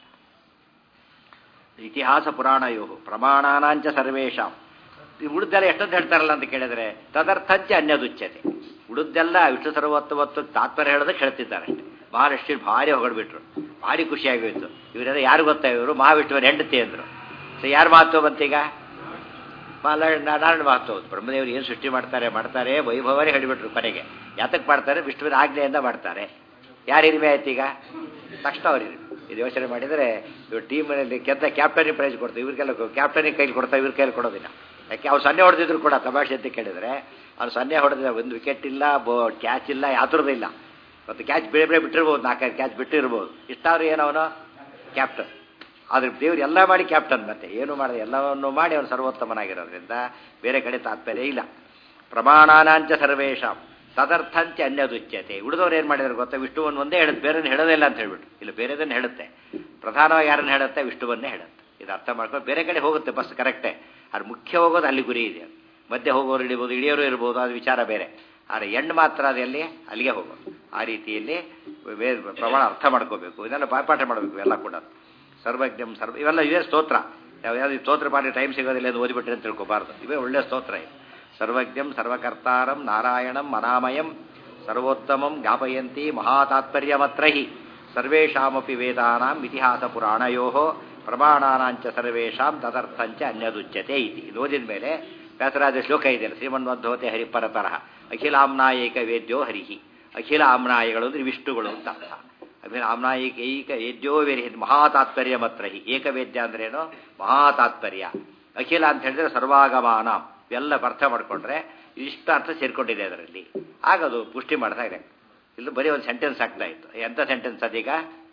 ಇತಿಹಾಸ ಪುರಾಣಯೋ ಪ್ರಮಾಣಾನಾಂಚ ಸರ್ವೇಶಾಂ ಈ ಉಳಿದೆಲ್ಲ ಎಷ್ಟೊಂದು ಹೇಳ್ತಾರಲ್ಲ ಅಂತ ಕೇಳಿದ್ರೆ ತದರ್ಥಂಚ ಅನ್ಯದುಚ್ಯತೆ ಉಳಿದೆಲ್ಲ ವಿಷ್ಣು ಸರ್ವೋತ್ತಮತ್ತು ತಾತ್ಪರ್ಯ ಹೇಳೋದಕ್ಕೆ ಹೇಳ್ತಿದ್ದಾರೆ ಅಷ್ಟೇ ಮಹಾರಾಷ್ಟ್ರ ಭಾರಿ ಹೊಗಡ್ಬಿಟ್ರು ಭಾರಿ ಖುಷಿಯಾಗೋಯ್ತು ಇವರೆಲ್ಲ ಯಾರು ಗೊತ್ತಾ ಇವರು ಮಹಾವಿಷ್ಣುವರ ಹೆಂಡತಿ ಅಂದರು ಸೊ ಯಾರು ಮಹತ್ವ ಬಂತೀಗ ಮಾಲ ನಾರಾಯಣ ಮಹತ್ವ ಬ್ರಹ್ಮದೇವರು ಏನು ಸೃಷ್ಟಿ ಮಾಡ್ತಾರೆ ಮಾಡ್ತಾರೆ ವೈಭವನೇ ಹೇಳಿಬಿಟ್ರು ಕೊನೆಗೆ ಯಾತಕ್ಕೆ ಮಾಡ್ತಾರೆ ವಿಷ್ಣುವಿನ ಆಜ್ಞೆಯಿಂದ ಮಾಡ್ತಾರೆ ಯಾರು ಹಿರಿಮೆ ಆಯ್ತು ಈಗ ತಕ್ಷಣ ಅವ್ರು ಹಿರಿಮೆ ಇದು ಯೋಚನೆ ಮಾಡಿದರೆ ಇವ್ರು ಟೀಮಲ್ಲಿ ಕೆತ್ತ ಕ್ಯಾಪ್ಟನಿ ಪ್ರೈಸ್ ಕೊಡ್ತಾರೆ ಇವ್ರಿಗೆಲ್ಲ ಕ್ಯಾಪ್ಟನಿ ಕೈಲಿ ಕೊಡ್ತಾರೆ ಇವ್ರ ಕೈಲಿ ಕೊಡೋದಿಲ್ಲ ಯಾಕೆ ಅವ್ರು ಸೊನ್ನೆ ಹೊಡೆದಿದ್ರು ಕೂಡ ತಮಾಷೆ ಅಂತ ಕೇಳಿದರೆ ಅವ್ರು ಸೊನ್ನೆ ಹೊಡೆದಿಲ್ಲ ಒಂದು ವಿಕೆಟ್ ಇಲ್ಲ ಬೋ ಕ್ಯಾಚ್ ಇಲ್ಲ ಯಾವ್ದ್ರದ್ದು ಇಲ್ಲ ಮತ್ತು ಕ್ಯಾಚ್ ಬೇರೆ ಬೇರೆ ಬಿಟ್ಟಿರ್ಬೋದು ನಾಲ್ಕೈದು ಕ್ಯಾಚ್ ಬಿಟ್ಟಿರ್ಬೋದು ಇಷ್ಟಾದ್ರೂ ಏನವನು ಕ್ಯಾಪ್ಟನ್ ಆದ್ರೆ ದೇವ್ರು ಎಲ್ಲ ಮಾಡಿ ಕ್ಯಾಪ್ಟನ್ ಮತ್ತೆ ಏನು ಮಾಡಿದೆ ಎಲ್ಲವನ್ನು ಮಾಡಿ ಅವನು ಸರ್ವೋತ್ತಮನಾಗಿರೋದ್ರಿಂದ ಬೇರೆ ಕಡೆ ತಾತ್ಪರ್ಯ ಇಲ್ಲ ಪ್ರಮಾಣಾನಾಂಚ ಸರ್ವೇಶಾಂ ತದರ್ಥಂಚ ಅನ್ಯದುಚ್ಯತೆ ಉಳಿದವ್ರು ಏನು ಮಾಡಿದ್ರು ಗೊತ್ತಾ ವಿಷ್ಣುವನ್ನು ಒಂದೇ ಹೇಳುತ್ತೆ ಬೇರೆ ಹೇಳೋದೇ ಇಲ್ಲ ಅಂತ ಹೇಳ್ಬಿಟ್ಟು ಇಲ್ಲ ಬೇರೆದನ್ನು ಹೇಳುತ್ತೆ ಪ್ರಧಾನವಾಗಿ ಯಾರನ್ನು ಹೇಳುತ್ತೆ ವಿಷ್ಣುವನ್ನೇ ಹೇಳುತ್ತೆ ಇದು ಅರ್ಥ ಮಾಡ್ಕೊಂಡು ಬೇರೆ ಕಡೆ ಹೋಗುತ್ತೆ ಬಸ್ ಕರೆಕ್ಟೇ ಅದು ಮುಖ್ಯ ಹೋಗೋದು ಅಲ್ಲಿ ಗುರಿ ಇದೆ ಮಧ್ಯೆ ಹೋಗೋರು ಇಳಿಬೋದು ಇಳಿಯೋರು ಇರ್ಬೋದು ಅದು ವಿಚಾರ ಬೇರೆ ಆದರೆ ಹೆಣ್ಣು ಮಾತ್ರ ಅದೆಲ್ಲಿ ಅಲ್ಲಿಗೆ ಹೋಗೋದು ಆ ರೀತಿಯಲ್ಲಿ ವೇ- ಪ್ರಮಾಣ ಅರ್ಥ ಮಾಡ್ಕೋಬೇಕು ಇದೆಲ್ಲ ಬಾಯ್ಪಾಠ ಮಾಡಬೇಕು ಎಲ್ಲ ಕೂಡ ಸರ್ವಜ್ಞಂ ಸರ್ವ ಇವೆಲ್ಲ ಇವೇ ಸ್ತೋತ್ರ ಯಾವ್ಯಾವ್ದು ಸ್ತೋತ್ರ ಮಾಡಿ ಟೈಮ್ ಸಿಗೋದಿಲ್ಲ ಎಂದು ಓದಿಬಿಟ್ರೆ ಅಂತ ತಿಳ್ಕೊಬಾರ್ದು ಇವೇ ಒಳ್ಳೆ ಸ್ತೋತ್ರ ಇದು ಸರ್ವಜ್ಞಂ ಸರ್ವಕರ್ತಾರಂ ನಾರಾಯಣಂ ಅನಾಮಯಂ ಸರ್ವೋತ್ತಮಂ ಜ್ಞಾಪಯಂತಿ ಮಹಾತಾತ್ಪರ್ಯಮತ್ರ ಹಿ ಸರ್ವೇಷಾಮಪಿ ವೇದಾನಾಂ ಇತಿಹಾಸ ಪುರಾಣಯೋ ಪ್ರಮಾಣಾನಾಂಚ ಸರ್ವೇಷಾಂ ತದರ್ಥಂಚ ಅನ್ಯದುಚ್ಯತೆ ಇತಿ ಇದು ಓದಿದ ಮೇಲೆ ವ್ಯಾಸರಾಜ ಶ್ಲೋಕ ಇದೆಯಲ್ಲ ಶ್ರೀಮನ್ವದ್ಧೋತೆ ಹರಿಪರತರಃ ಅಖಿಲಾಮ್ನಾಯಕ ವೇದ್ಯೋ ಹರಿಹಿ ಅಖಿಲ ಆಮ್ನಾಯಗಳು ಅಂದರೆ ವಿಷ್ಣುಗಳು ಅಂತ ಅರ್ಥ ಅಖಿಲ ಆಮ್ನಾಯಿಕ ಏಕ ವೇದ್ಯೋ ವೇರಿ ಮಹಾತಾತ್ಪರ್ಯ ಮಾತ್ರ ಹಿ ಏಕವೇದ್ಯ ಅಂದ್ರೇನು ಮಹಾತಾತ್ಪರ್ಯ ಅಖಿಲ ಅಂತ ಹೇಳಿದ್ರೆ ಸರ್ವಾಗಮಾನ ಇವೆಲ್ಲ ಅರ್ಥ ಮಾಡ್ಕೊಂಡ್ರೆ ಇಷ್ಟು ಅರ್ಥ ಸೇರ್ಕೊಂಡಿದೆ ಅದರಲ್ಲಿ ಆಗ ಅದು ಪುಷ್ಟಿ ಮಾಡ್ತಾ ಇದೆ ಇಲ್ಲಿ ಬರೀ ಒಂದು ಸೆಂಟೆನ್ಸ್ ಆಗ್ತಾ ಇತ್ತು ಎಂಥ ಸೆಂಟೆನ್ಸ್ ಅದೀಗ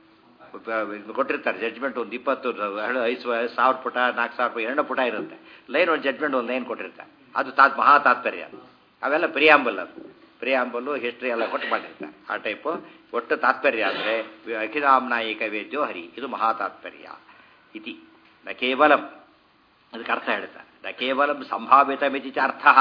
ಬ- ಕೊಟ್ಟಿರ್ತಾರೆ ಜಡ್ಜ್ಮೆಂಟ್ ಒಂದು ಇಪ್ಪತ್ತು ಹಳೆ ಐದು ಸಾವಿರ ಸಾವಿರ ಪುಟ ನಾಲ್ಕು ಸಾವಿರ ರೂಪಾಯಿ ಎರಡು ಪುಟ ಇರುತ್ತೆ ಲೈನ್ ಒಂದು ಜಡ್ಜ್ಮೆಂಟ್ ಒಂದು ಲೈನ್ ಕೊಟ್ಟಿರ್ತಾರೆ ಅದು ತಾ ಮಹಾ ತಾತ್ಪರ್ಯ ಅವೆಲ್ಲ ಪ್ರಿಯಾಂಬಲ್ ಅದು ಪ್ರಿಯಾಂಬಲ್ಲು ಹಿಸ್ಟ್ರಿ ಎಲ್ಲ ಕೊಟ್ಟು ಮಾಡಿರ್ತಾರೆ ಆ ಟೈಪು ಒಟ್ಟು ತಾತ್ಪರ್ಯ ಅಂದರೆ ಅಖಿಲಾಮ್ನಾಯಿಕ ವೇದ್ಯೋ ಹರಿ ಇದು ಮಹಾ ತಾತ್ಪರ್ಯ ಇತಿ ನ ಕೇವಲಂ ಅದಕ್ಕೆ ಅರ್ಥ ಹೇಳ್ತಾರೆ ನ ಕೇವಲಂ ಸಂಭಾವಿತ ಮಿತಿ ಚ ಅರ್ಥ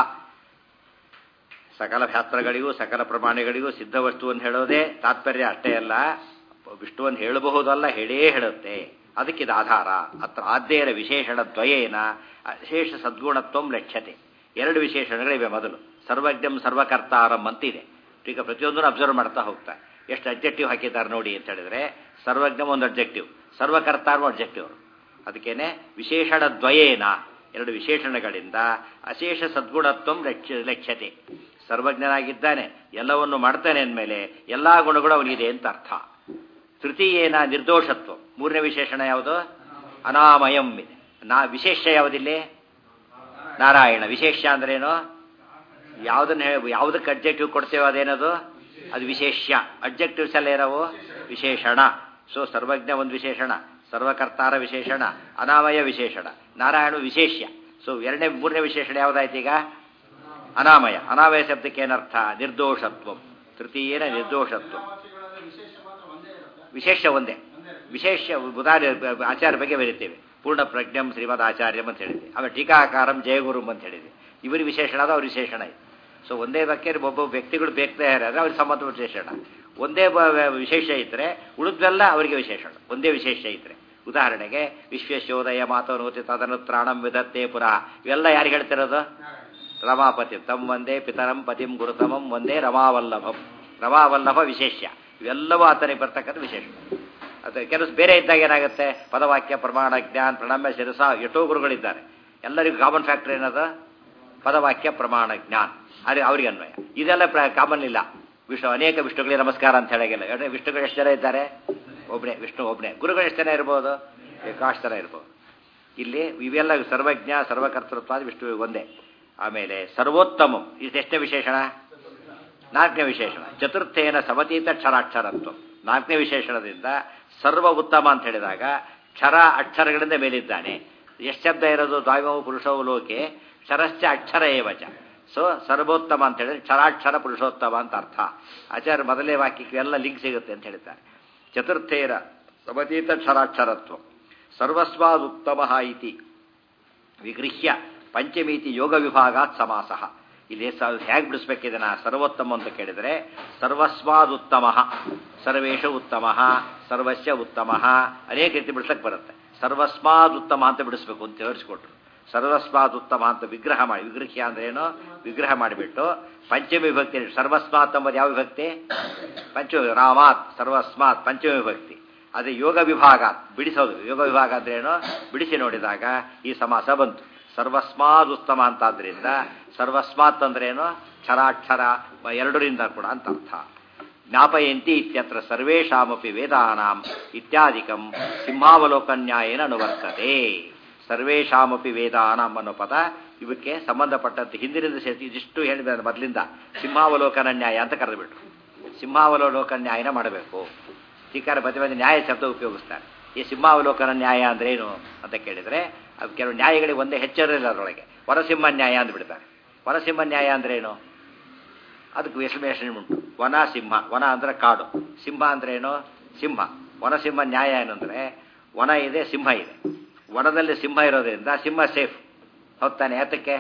ಸಕಲ ಶಾಸ್ತ್ರಗಳಿಗೂ ಸಕಲ ಪ್ರಮಾಣಗಳಿಗೂ ಸಿದ್ಧ ವಸ್ತುವನ್ನು ಹೇಳೋದೇ ತಾತ್ಪರ್ಯ ಅಷ್ಟೇ ಅಲ್ಲ ವಿಷ್ಣುವನ್ನು ಹೇಳಬಹುದಲ್ಲ ಹೇಳೇ ಹೇಳುತ್ತೆ ಅದಕ್ಕಿದು ಆಧಾರ ಅತ್ರ ಆದ್ಯರ ವಿಶೇಷಣ ದ್ವಯೇನ ವಿಶೇಷ ಸದ್ಗುಣತ್ವಂ ಲಕ್ಷ್ಯತೆ ಎರಡು ವಿಶೇಷಣಗಳಿವೆ ಮೊದಲು ಸರ್ವಜ್ಞಂ ಸರ್ವಕರ್ತಾರಂ ಅಂತಿದೆ ಈಗ ಪ್ರತಿಯೊಂದನ್ನು ಅಬ್ಸರ್ವ್ ಮಾಡ್ತಾ ಹೋಗ್ತಾರೆ ಎಷ್ಟು ಅಬ್ಜೆಕ್ಟಿವ್ ಹಾಕಿದ್ದಾರೆ ನೋಡಿ ಅಂತ ಹೇಳಿದ್ರೆ ಸರ್ವಜ್ಞ ಒಂದು ಅಬ್ಜೆಕ್ಟಿವ್ ಸರ್ವಕರ್ತಾರು ಅಬ್ಜೆಕ್ಟಿವ್ ಅದಕ್ಕೇನೆ ವಿಶೇಷಣ ದ್ವಯೇನ ಎರಡು ವಿಶೇಷಣಗಳಿಂದ ಅಶೇಷ ಸದ್ಗುಣತ್ವ ಲಕ್ಷ್ಯ ಲಕ್ಷ್ಯತೆ ಸರ್ವಜ್ಞನಾಗಿದ್ದಾನೆ ಎಲ್ಲವನ್ನು ಮಾಡ್ತಾನೆ ಅಂದಮೇಲೆ ಎಲ್ಲ ಗುಣಗಳು ಅವನಿಗಿದೆ ಅಂತ ಅರ್ಥ ತೃತೀಯೇನ ನಿರ್ದೋಷತ್ವ ಮೂರನೇ ವಿಶೇಷಣ ಯಾವುದು ಅನಾಮಯಂ ಇದೆ ನಾ ವಿಶೇಷ ಯಾವುದಿಲ್ಲಿ ನಾರಾಯಣ ವಿಶೇಷ ಅಂದ್ರೇನು ಯಾವುದನ್ನ ಹೇಳಿ ಯಾವುದಕ್ಕೆ ಅಬ್ಜೆಕ್ಟಿವ್ ಕೊಡ್ತೇವೋ ಅದೇನದು ಅದು ವಿಶೇಷ್ಯ ಅಬ್ಜೆಕ್ಟಿವ್ಸ್ ಎಲ್ಲ ಏನವು ವಿಶೇಷಣ ಸೊ ಸರ್ವಜ್ಞ ಒಂದು ವಿಶೇಷಣ ಸರ್ವಕರ್ತಾರ ವಿಶೇಷಣ ಅನಾಮಯ ವಿಶೇಷಣ ನಾರಾಯಣ ವಿಶೇಷ್ಯ ಸೊ ಎರಡನೇ ಮೂರನೇ ವಿಶೇಷಣ ಯಾವುದಾಯ್ತು ಈಗ ಅನಾಮಯ ಅನಾಮಯ ಶಬ್ದಕ್ಕೆ ಏನರ್ಥ ನಿರ್ದೋಷತ್ವ ತೃತೀಯೇನ ನಿರ್ದೋಷತ್ವ ವಿಶೇಷ ಒಂದೇ ವಿಶೇಷ ಉದಾಹರಣೆ ಆಚಾರ್ಯ ಬಗ್ಗೆ ಬರೀತೇವೆ ಪೂರ್ಣ ಪ್ರಜ್ಞಂ ಶ್ರೀಮದ್ ಆಚಾರ್ಯಂ ಅಂತ ಹೇಳಿದ್ವಿ ಆಮೇಲೆ ಟೀಕಾಕಾರಂ ಜಯಗುರುಂ ಅಂತ ಹೇಳಿದ್ವಿ ಇವರು ವಿಶೇಷಣ ಅದು ಅವ್ರ ವಿಶೇಷಣ ಇದೆ ಸೊ ಒಂದೇ ಬಗ್ಗೆ ಒಬ್ಬ ವ್ಯಕ್ತಿಗಳು ಬೇಕದೇ ಇರೋದ್ರೆ ಅವ್ರಿಗೆ ಸಂಬಂಧ ವಿಶೇಷಣ ಒಂದೇ ಬ- ವಿಶೇಷ ಇದ್ರೆ ಉಳಿದ್ವೆಲ್ಲ ಅವರಿಗೆ ವಿಶೇಷಣ ಒಂದೇ ವಿಶೇಷ ಇದ್ರೆ ಉದಾಹರಣೆಗೆ ವಿಶ್ವೇಶೋದಯ ಮಾತನೋತಿ ತದನುತ್ರಾಣಂ ವಿಧತ್ತೆ ಪುನಃ ಇವೆಲ್ಲ ಯಾರಿಗೆ ಹೇಳ್ತಿರೋದು ರಮಾಪತಿ ತಮ್ ಒಂದೇ ಪಿತರಂ ಪತಿಂ ಗುರುತಮಂ ಒಂದೇ ರಮಾವಲ್ಲಭಂ ರಮಾವಲ್ಲಭ ವಿಶೇಷ್ಯ ಇವೆಲ್ಲವೂ ಆತನಿಗೆ ಬರ್ತಕ್ಕಂಥ ವಿಶೇಷ ಅದು ಕೆಲವು ಬೇರೆ ಇದ್ದಾಗ ಏನಾಗುತ್ತೆ ಪದವಾಕ್ಯ ಪ್ರಮಾಣ ಜ್ಞಾನ ಪ್ರಣಮ್ಯ ಶಿರಸ ಎಷ್ಟೋ ಗುರುಗಳಿದ್ದಾರೆ ಎಲ್ಲರಿಗೂ ಕಾಮನ್ ಫ್ಯಾಕ್ಟರ್ ಏನದು ಪದವಾಕ್ಯ ಪ್ರಮಾಣ ಜ್ಞಾನ ಅದು ಅವ್ರಿಗೆ ಅನ್ವಯ ಇದೆಲ್ಲ ಕಾಮನ್ ಇಲ್ಲ ವಿಷ್ಣು ಅನೇಕ ವಿಷ್ಣುಗಳಿಗೆ ನಮಸ್ಕಾರ ಅಂತ ಹೇಳಾಗಿಲ್ಲ ಎರಡನೇ ವಿಷ್ಣುಗಳು ಎಷ್ಟು ಜನ ಇದ್ದಾರೆ ಒಬ್ಬನೇ ವಿಷ್ಣು ಒಬ್ಬನೇ ಗುರುಗಳು ಎಷ್ಟು ಜನ ಇರ್ಬೋದು ಬೇಕಾಷ್ಟು ಜನ ಇರ್ಬೋದು ಇಲ್ಲಿ ಇವೆಲ್ಲ ಸರ್ವಜ್ಞ ಸರ್ವಕರ್ತೃತ್ವ ಅದು ವಿಷ್ಣು ಒಂದೇ ಆಮೇಲೆ ಸರ್ವೋತ್ತಮಂ ಇದು ಎಷ್ಟನೇ ವಿಶೇಷಣ ನಾಲ್ಕನೇ ವಿಶೇಷಣ ಚತುರ್ಥೇನ ಸಮತೀತ ಕ್ಷರಾಕ್ಷರತ್ವ ನಾಲ್ಕನೇ ವಿಶೇಷಣದಿಂದ ಸರ್ವ ಉತ್ತಮ ಅಂತ ಹೇಳಿದಾಗ ಕ್ಷರ ಅಕ್ಷರಗಳಿಂದ ಮೇಲಿದ್ದಾನೆ ಎಷ್ಟು ಶಬ್ದ ಇರೋದು ದ್ವಾಯಮವು ಪುರುಷವು ಲೋಕೆ ಕ್ಷರಶ್ಚ ಅಕ್ಷರ ಏವಚ ಸೊ ಸರ್ವೋತ್ತಮ ಅಂತ ಹೇಳಿದ್ರೆ ಕ್ಷರಾಕ್ಷರ ಪುರುಷೋತ್ತಮ ಅಂತ ಅರ್ಥ ಆಚಾರ್ಯ ಮೊದಲನೇ ವಾಕ್ಯಕ್ಕೆ ಎಲ್ಲ ಲಿಂಕ್ ಸಿಗುತ್ತೆ ಅಂತ ಹೇಳ್ತಾರೆ ಚತುರ್ಥೇನ ಸಮತೀತ ಕ್ಷರಾಕ್ಷರತ್ವ ಸರ್ವಸ್ವಾದುತ್ತಮ ಇತಿ ವಿಗೃಹ್ಯ ಪಂಚಮೀತಿ ಯೋಗ ವಿಭಾಗಾತ್ ಸಮಾಸ ಇಲ್ಲಿ ಹೇಗೆ ಬಿಡಿಸ್ಬೇಕಿದೆ ನಾ ಸರ್ವೋತ್ತಮ ಅಂತ ಕೇಳಿದರೆ ಸರ್ವಸ್ವಾದುತ್ತಮ ಸರ್ವೇಶ ಉತ್ತಮ ಸರ್ವಸ್ಯ ಉತ್ತಮ ಅನೇಕ ರೀತಿ ಬಿಡಿಸಕ್ಕೆ ಬರುತ್ತೆ ಸರ್ವಸ್ವಾದುತ್ತಮ ಅಂತ ಬಿಡಿಸ್ಬೇಕು ಅಂತ ತೋರಿಸ್ಕೊಟ್ರು ಸರ್ವಸ್ವಾದುತ್ತಮ ಅಂತ ವಿಗ್ರಹ ಮಾಡಿ ವಿಗ್ರಹ್ಯ ಅಂದ್ರೆ ಏನು ವಿಗ್ರಹ ಮಾಡಿಬಿಟ್ಟು ಪಂಚಮಿ ವಿಭಕ್ತಿ ಸರ್ವಸ್ಮಾತ್ ಎಂಬುದು ಯಾವ ವಿಭಕ್ತಿ ಪಂಚಮಿ ರಾಮಾತ್ ಸರ್ವಸ್ಮಾತ್ ಪಂಚಮಿ ವಿಭಕ್ತಿ ಅದೇ ಯೋಗ ವಿಭಾಗ ಬಿಡಿಸೋದು ಯೋಗ ವಿಭಾಗ ಅಂದ್ರೆ ಏನು ಬಿಡಿಸಿ ನೋಡಿದಾಗ ಈ ಸಮಾಸ ಬಂತು ಸರ್ವಸ್ಮಾದ್ ಉತ್ತಮ ಅಂತಾದ್ರಿಂದ ಸರ್ವಸ್ಮಾತ್ ಅಂದ್ರೇನು ಕ್ಷರಾಕ್ಷರ ಎರಡರಿಂದ ಕೂಡ ಅಂತ ಅರ್ಥ ಜ್ಞಾಪಯಂತಿ ಇತ್ಯತ್ರ ಸರ್ವೇಷಾಮಪಿ ವೇದಾನಾಂ ಇತ್ಯಾದಿಕಂ ಸಿಂಹಾವಲೋಕನ್ಯಾಯೇನ ಅನುವರ್ತದೆ ಸರ್ವೇಷಾಮಪಿ ವೇದಾನಾಂ ಅನ್ನೋ ಪದ ಇವಕ್ಕೆ ಸಂಬಂಧಪಟ್ಟಂತೆ ಹಿಂದಿನಿಂದ ಸೇರಿಸಿ ಇದಿಷ್ಟು ಹೇಳಿದ ಮೊದಲಿಂದ ಸಿಂಹಾವಲೋಕನ ನ್ಯಾಯ ಅಂತ ಕರೆದುಬಿಟ್ರು ಸಿಂಹಾವಲೋಕನ ನ್ಯಾಯನ ಮಾಡಬೇಕು ಟೀಕಾರ ಪದೇ ಪದೇ ನ್ಯಾಯ ಶಬ್ದ ಉಪಯೋಗಿಸ್ತಾರೆ ಈ ಸಿಂಹಾವಲೋಕನ ನ್ಯಾಯ ಅಂದ್ರೇನು ಅಂತ ಕೇಳಿದರೆ ಅದು ಕೆಲವು ನ್ಯಾಯಗಳಿಗೆ ಒಂದೇ ಹೆಚ್ಚರಿಲ್ಲ ಅದರೊಳಗೆ ವರಸಿಂಹ ನ್ಯಾಯ ಅಂದ್ಬಿಡ್ತಾರೆ ವರಸಿಂಹ ನ್ಯಾಯ ಅಂದ್ರೇನು ಅದಕ್ಕೆ ಎಕ್ಸ್ಪ್ಲನೇಷನ್ ಉಂಟು ವನ ಸಿಂಹ ವನ ಅಂದ್ರೆ ಕಾಡು ಸಿಂಹ ಅಂದ್ರೆ ಏನು ಸಿಂಹ ವನಸಿಂಹ ನ್ಯಾಯ ಏನಂದ್ರೆ ವನ ಇದೆ ಸಿಂಹ ಇದೆ ವನದಲ್ಲಿ ಸಿಂಹ ಇರೋದ್ರಿಂದ ಸಿಂಹ ಸೇಫ್ ಹೋಗ್ತಾನೆ ಯಾತಕ್ಕೆ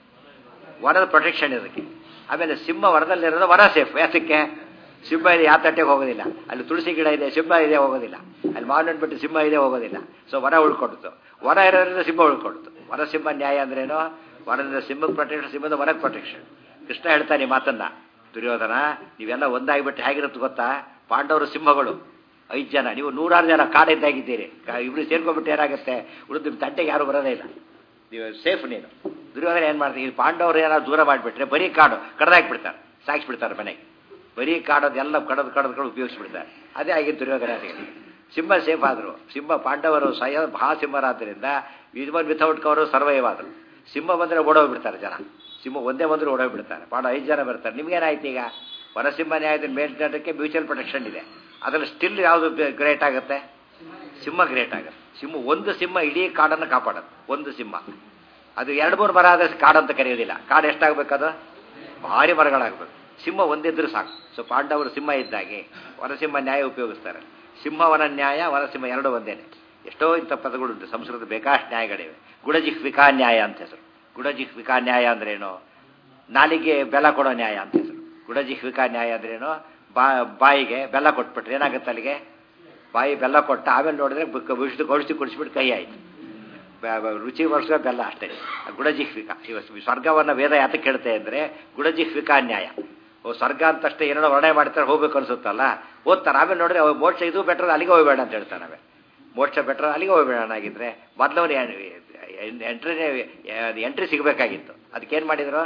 ವನದ ಪ್ರೊಟೆಕ್ಷನ್ ಇದಕ್ಕೆ ಆಮೇಲೆ ಸಿಂಹ ವನದಲ್ಲಿರೋದು ವನ ಸೇಫ್ ಯಾತಕ್ಕೆ ಸಿಂಹ ಇದೆ ಯಾವ ತಟ್ಟೆಗೆ ಹೋಗೋದಿಲ್ಲ ಅಲ್ಲಿ ತುಳಸಿ ಗಿಡ ಇದೆ ಸಿಂಹ ಇದೆ ಹೋಗೋದಿಲ್ಲ ಅಲ್ಲಿ ಮಾವಿನ ಬಿಟ್ಟು ಸಿಂಹ ಇದೆ ಹೋಗೋದಿಲ್ಲ ಸೊ ವನ ಉಳ್ಕೊಡ್ತು ವನ ಇರೋದ್ರಿಂದ ಸಿಂಹ ಉಳ್ಕೊಡ್ತು ವನ ಸಿಂಹ ನ್ಯಾಯ ಅಂದ್ರೇನು ವನದಿಂದ ಸಿಂಹಕ್ಕೆ ಪ್ರೊಟೆಕ್ಷನ್ ಸಿಂಹದ ವನಕ್ಕೆ ಪ್ರೊಟೆಕ್ಷನ್ ಕೃಷ್ಣ ಹೇಳ್ತಾನೆ ಈ ಮಾತನ್ನ ದುರ್ಯೋಧನ ನೀವೆಲ್ಲ ಒಂದಾಗಿಬಿಟ್ಟು ಹೇಗಿರುತ್ತೆ ಗೊತ್ತಾ ಪಾಂಡವರು ಸಿಂಹಗಳು ಐದು ಜನ ನೀವು ನೂರಾರು ಜನ ಕಾಡಿದ್ದಾಗಿದ್ದೀರಿ ಇಬ್ರು ಸೇರ್ಕೊಂಡ್ಬಿಟ್ಟು ಏನಾಗುತ್ತೆ ಉಳಿದು ನಿಮ್ಮ ತಂಟೆಗೆ ಯಾರು ಬರೋದೇ ಇಲ್ಲ ನೀವು ಸೇಫ್ ನೀನು ದುರ್ಯೋಧನ ಏನು ಮಾಡ್ತೀವಿ ಈ ಪಾಂಡವರು ಏನಾದ್ರು ದೂರ ಮಾಡಿಬಿಟ್ರೆ ಬರೀ ಕಾಡು ಕಡ್ದಾಕ್ಬಿಡ್ತಾರೆ ಸಾಕಿಸ್ಬಿಡ್ತಾರೆ ಮನೆಗೆ ಬರೀ ಕಾಡೋದು ಎಲ್ಲ ಕಡದು ಕಡದು ಕಡೆ ಉಪಯೋಗಿಸ್ಬಿಡ್ತಾರೆ ಅದೇ ಆಗಿದ್ದು ದುರ್ಯೋಧನ ಸಿಂಹ ಸೇಫ್ ಆದರು ಸಿಂಹ ಪಾಂಡವರು ಸಹ ಮಹಾಸಿಂಹರಾದ್ದರಿಂದ ವಿದ್ವನ್ ವಿಥೌಟ್ ಕವರು ಸರ್ವೈವ್ ಆದರು ಸಿಂಹ ಬಂದರೆ ಓಡೋಗ್ಬಿಡ್ತಾರೆ ಜನ ಸಿಂಹ ಒಂದೇ ಬಂದರೂ ಓಡೋಗ್ಬಿಡ್ತಾರೆ ಪಾಂಡ ಐದು ಜನ ಬರ್ತಾರೆ ನಿಮ್ಗೇನಾಯ್ತು ಈಗ ವನಸಿಂಹ ನ್ಯಾಯದ ಮೇಲ್ನಟಕ್ಕೆ ಮ್ಯೂಚುವಲ್ ಪ್ರೊಟೆಕ್ಷನ್ ಇದೆ ಅದರಲ್ಲಿ ಸ್ಟಿಲ್ ಯಾವುದು ಗ್ರೇಟ್ ಆಗುತ್ತೆ ಸಿಂಹ ಗ್ರೇಟ್ ಆಗುತ್ತೆ ಸಿಂಹ ಒಂದು ಸಿಂಹ ಇಡೀ ಕಾಡನ್ನು ಕಾಪಾಡುತ್ತೆ ಒಂದು ಸಿಂಹ ಅದು ಎರಡು ಮೂರು ಮರ ಆದ್ರೆ ಕಾಡಂತ ಕರೆಯೋದಿಲ್ಲ ಕಾಡು ಎಷ್ಟಾಗಬೇಕದು ಭಾರಿ ಮರಗಳಾಗಬೇಕು ಸಿಂಹ ಒಂದಿದ್ರು ಸಾಕು ಸೊ ಪಾಂಡವರು ಸಿಂಹ ಇದ್ದಾಗೆ ವನಸಿಂಹ ನ್ಯಾಯ ಉಪಯೋಗಿಸ್ತಾರೆ ಸಿಂಹವನ ನ್ಯಾಯ ವನಸಿಂಹ ಎರಡು ಒಂದೇನೆ ಎಷ್ಟೋ ಇಂಥ ಪದಗಳುಂಟು ಸಂಸ್ಕೃತ ಬೇಕಾಷ್ಟು ನ್ಯಾಯಗಳಿವೆ ಗುಡಜಿಹ್ವಿಕಾ ನ್ಯಾಯ ಅಂತ ಹೆಸರು ಗುಡಜಿಹ್ವಿಕಾ ನ್ಯಾಯ ಅಂದ್ರೇನು ನಾಲಿಗೆ ಬೆಲ ಕೊಡೋ ನ್ಯಾಯ ಅಂತ ಹೆಸರು ಗುಡಜಿಹ್ವಿಕಾ ನ್ಯಾಯ ಅಂದ್ರೇನು ಬಾ ಬಾಯಿಗೆ ಬೆಲ್ಲ ಕೊಟ್ಬಿಟ್ರೆ ಏನಾಗುತ್ತೆ ಅಲ್ಲಿಗೆ ಬಾಯಿ ಬೆಲ್ಲ ಕೊಟ್ಟ ಆಮೇಲೆ ನೋಡಿದ್ರೆ ವಿಷ್ಣು ಔಷಧಿ ಕುಡಿಸ್ಬಿಟ್ಟು ಕೈ ಆಯ್ತು ರುಚಿ ವರ್ಷ ಬೆಲ್ಲ ಅಷ್ಟೇ ಗುಡಜಿಹ್ವಿಕ ಇವ ಸ್ವರ್ಗವನ್ನು ವೇದ ಯಾತಕ್ಕೆ ಕೇಳ್ತೆ ಅಂದರೆ ಗುಡಜಿಹ್ವಿಕಾ ನ್ಯಾಯ ಓ ಸ್ವರ್ಗ ಅಂತಷ್ಟೇ ಏನೋ ವರ್ಣನೆ ಮಾಡ್ತಾರೆ ಹೋಗ್ಬೇಕು ಅನ್ಸುತ್ತಲ್ಲ ಓದ್ತಾರೆ ಆಮೇಲೆ ನೋಡಿದ್ರೆ ಅವ್ ಮೋಕ್ಷ ಇದು ಬೆಟ್ರ್ ಅಲ್ಲಿಗೆ ಹೋಗ್ಬೇಡ ಅಂತ ಹೇಳ್ತಾನೆ ಆಮೇಲೆ ಮೋಕ್ಷ ಬೆಟ್ರ್ ಅಲ್ಲಿಗೆ ಹೋಗ್ಬೇಡ ಆಗಿದ್ರೆ ಮೊದಲವನು ಎಂಟ್ರಿ ಎಂಟ್ರಿ ಸಿಗಬೇಕಾಗಿತ್ತು ಅದಕ್ಕೇನು ಮಾಡಿದ್ರು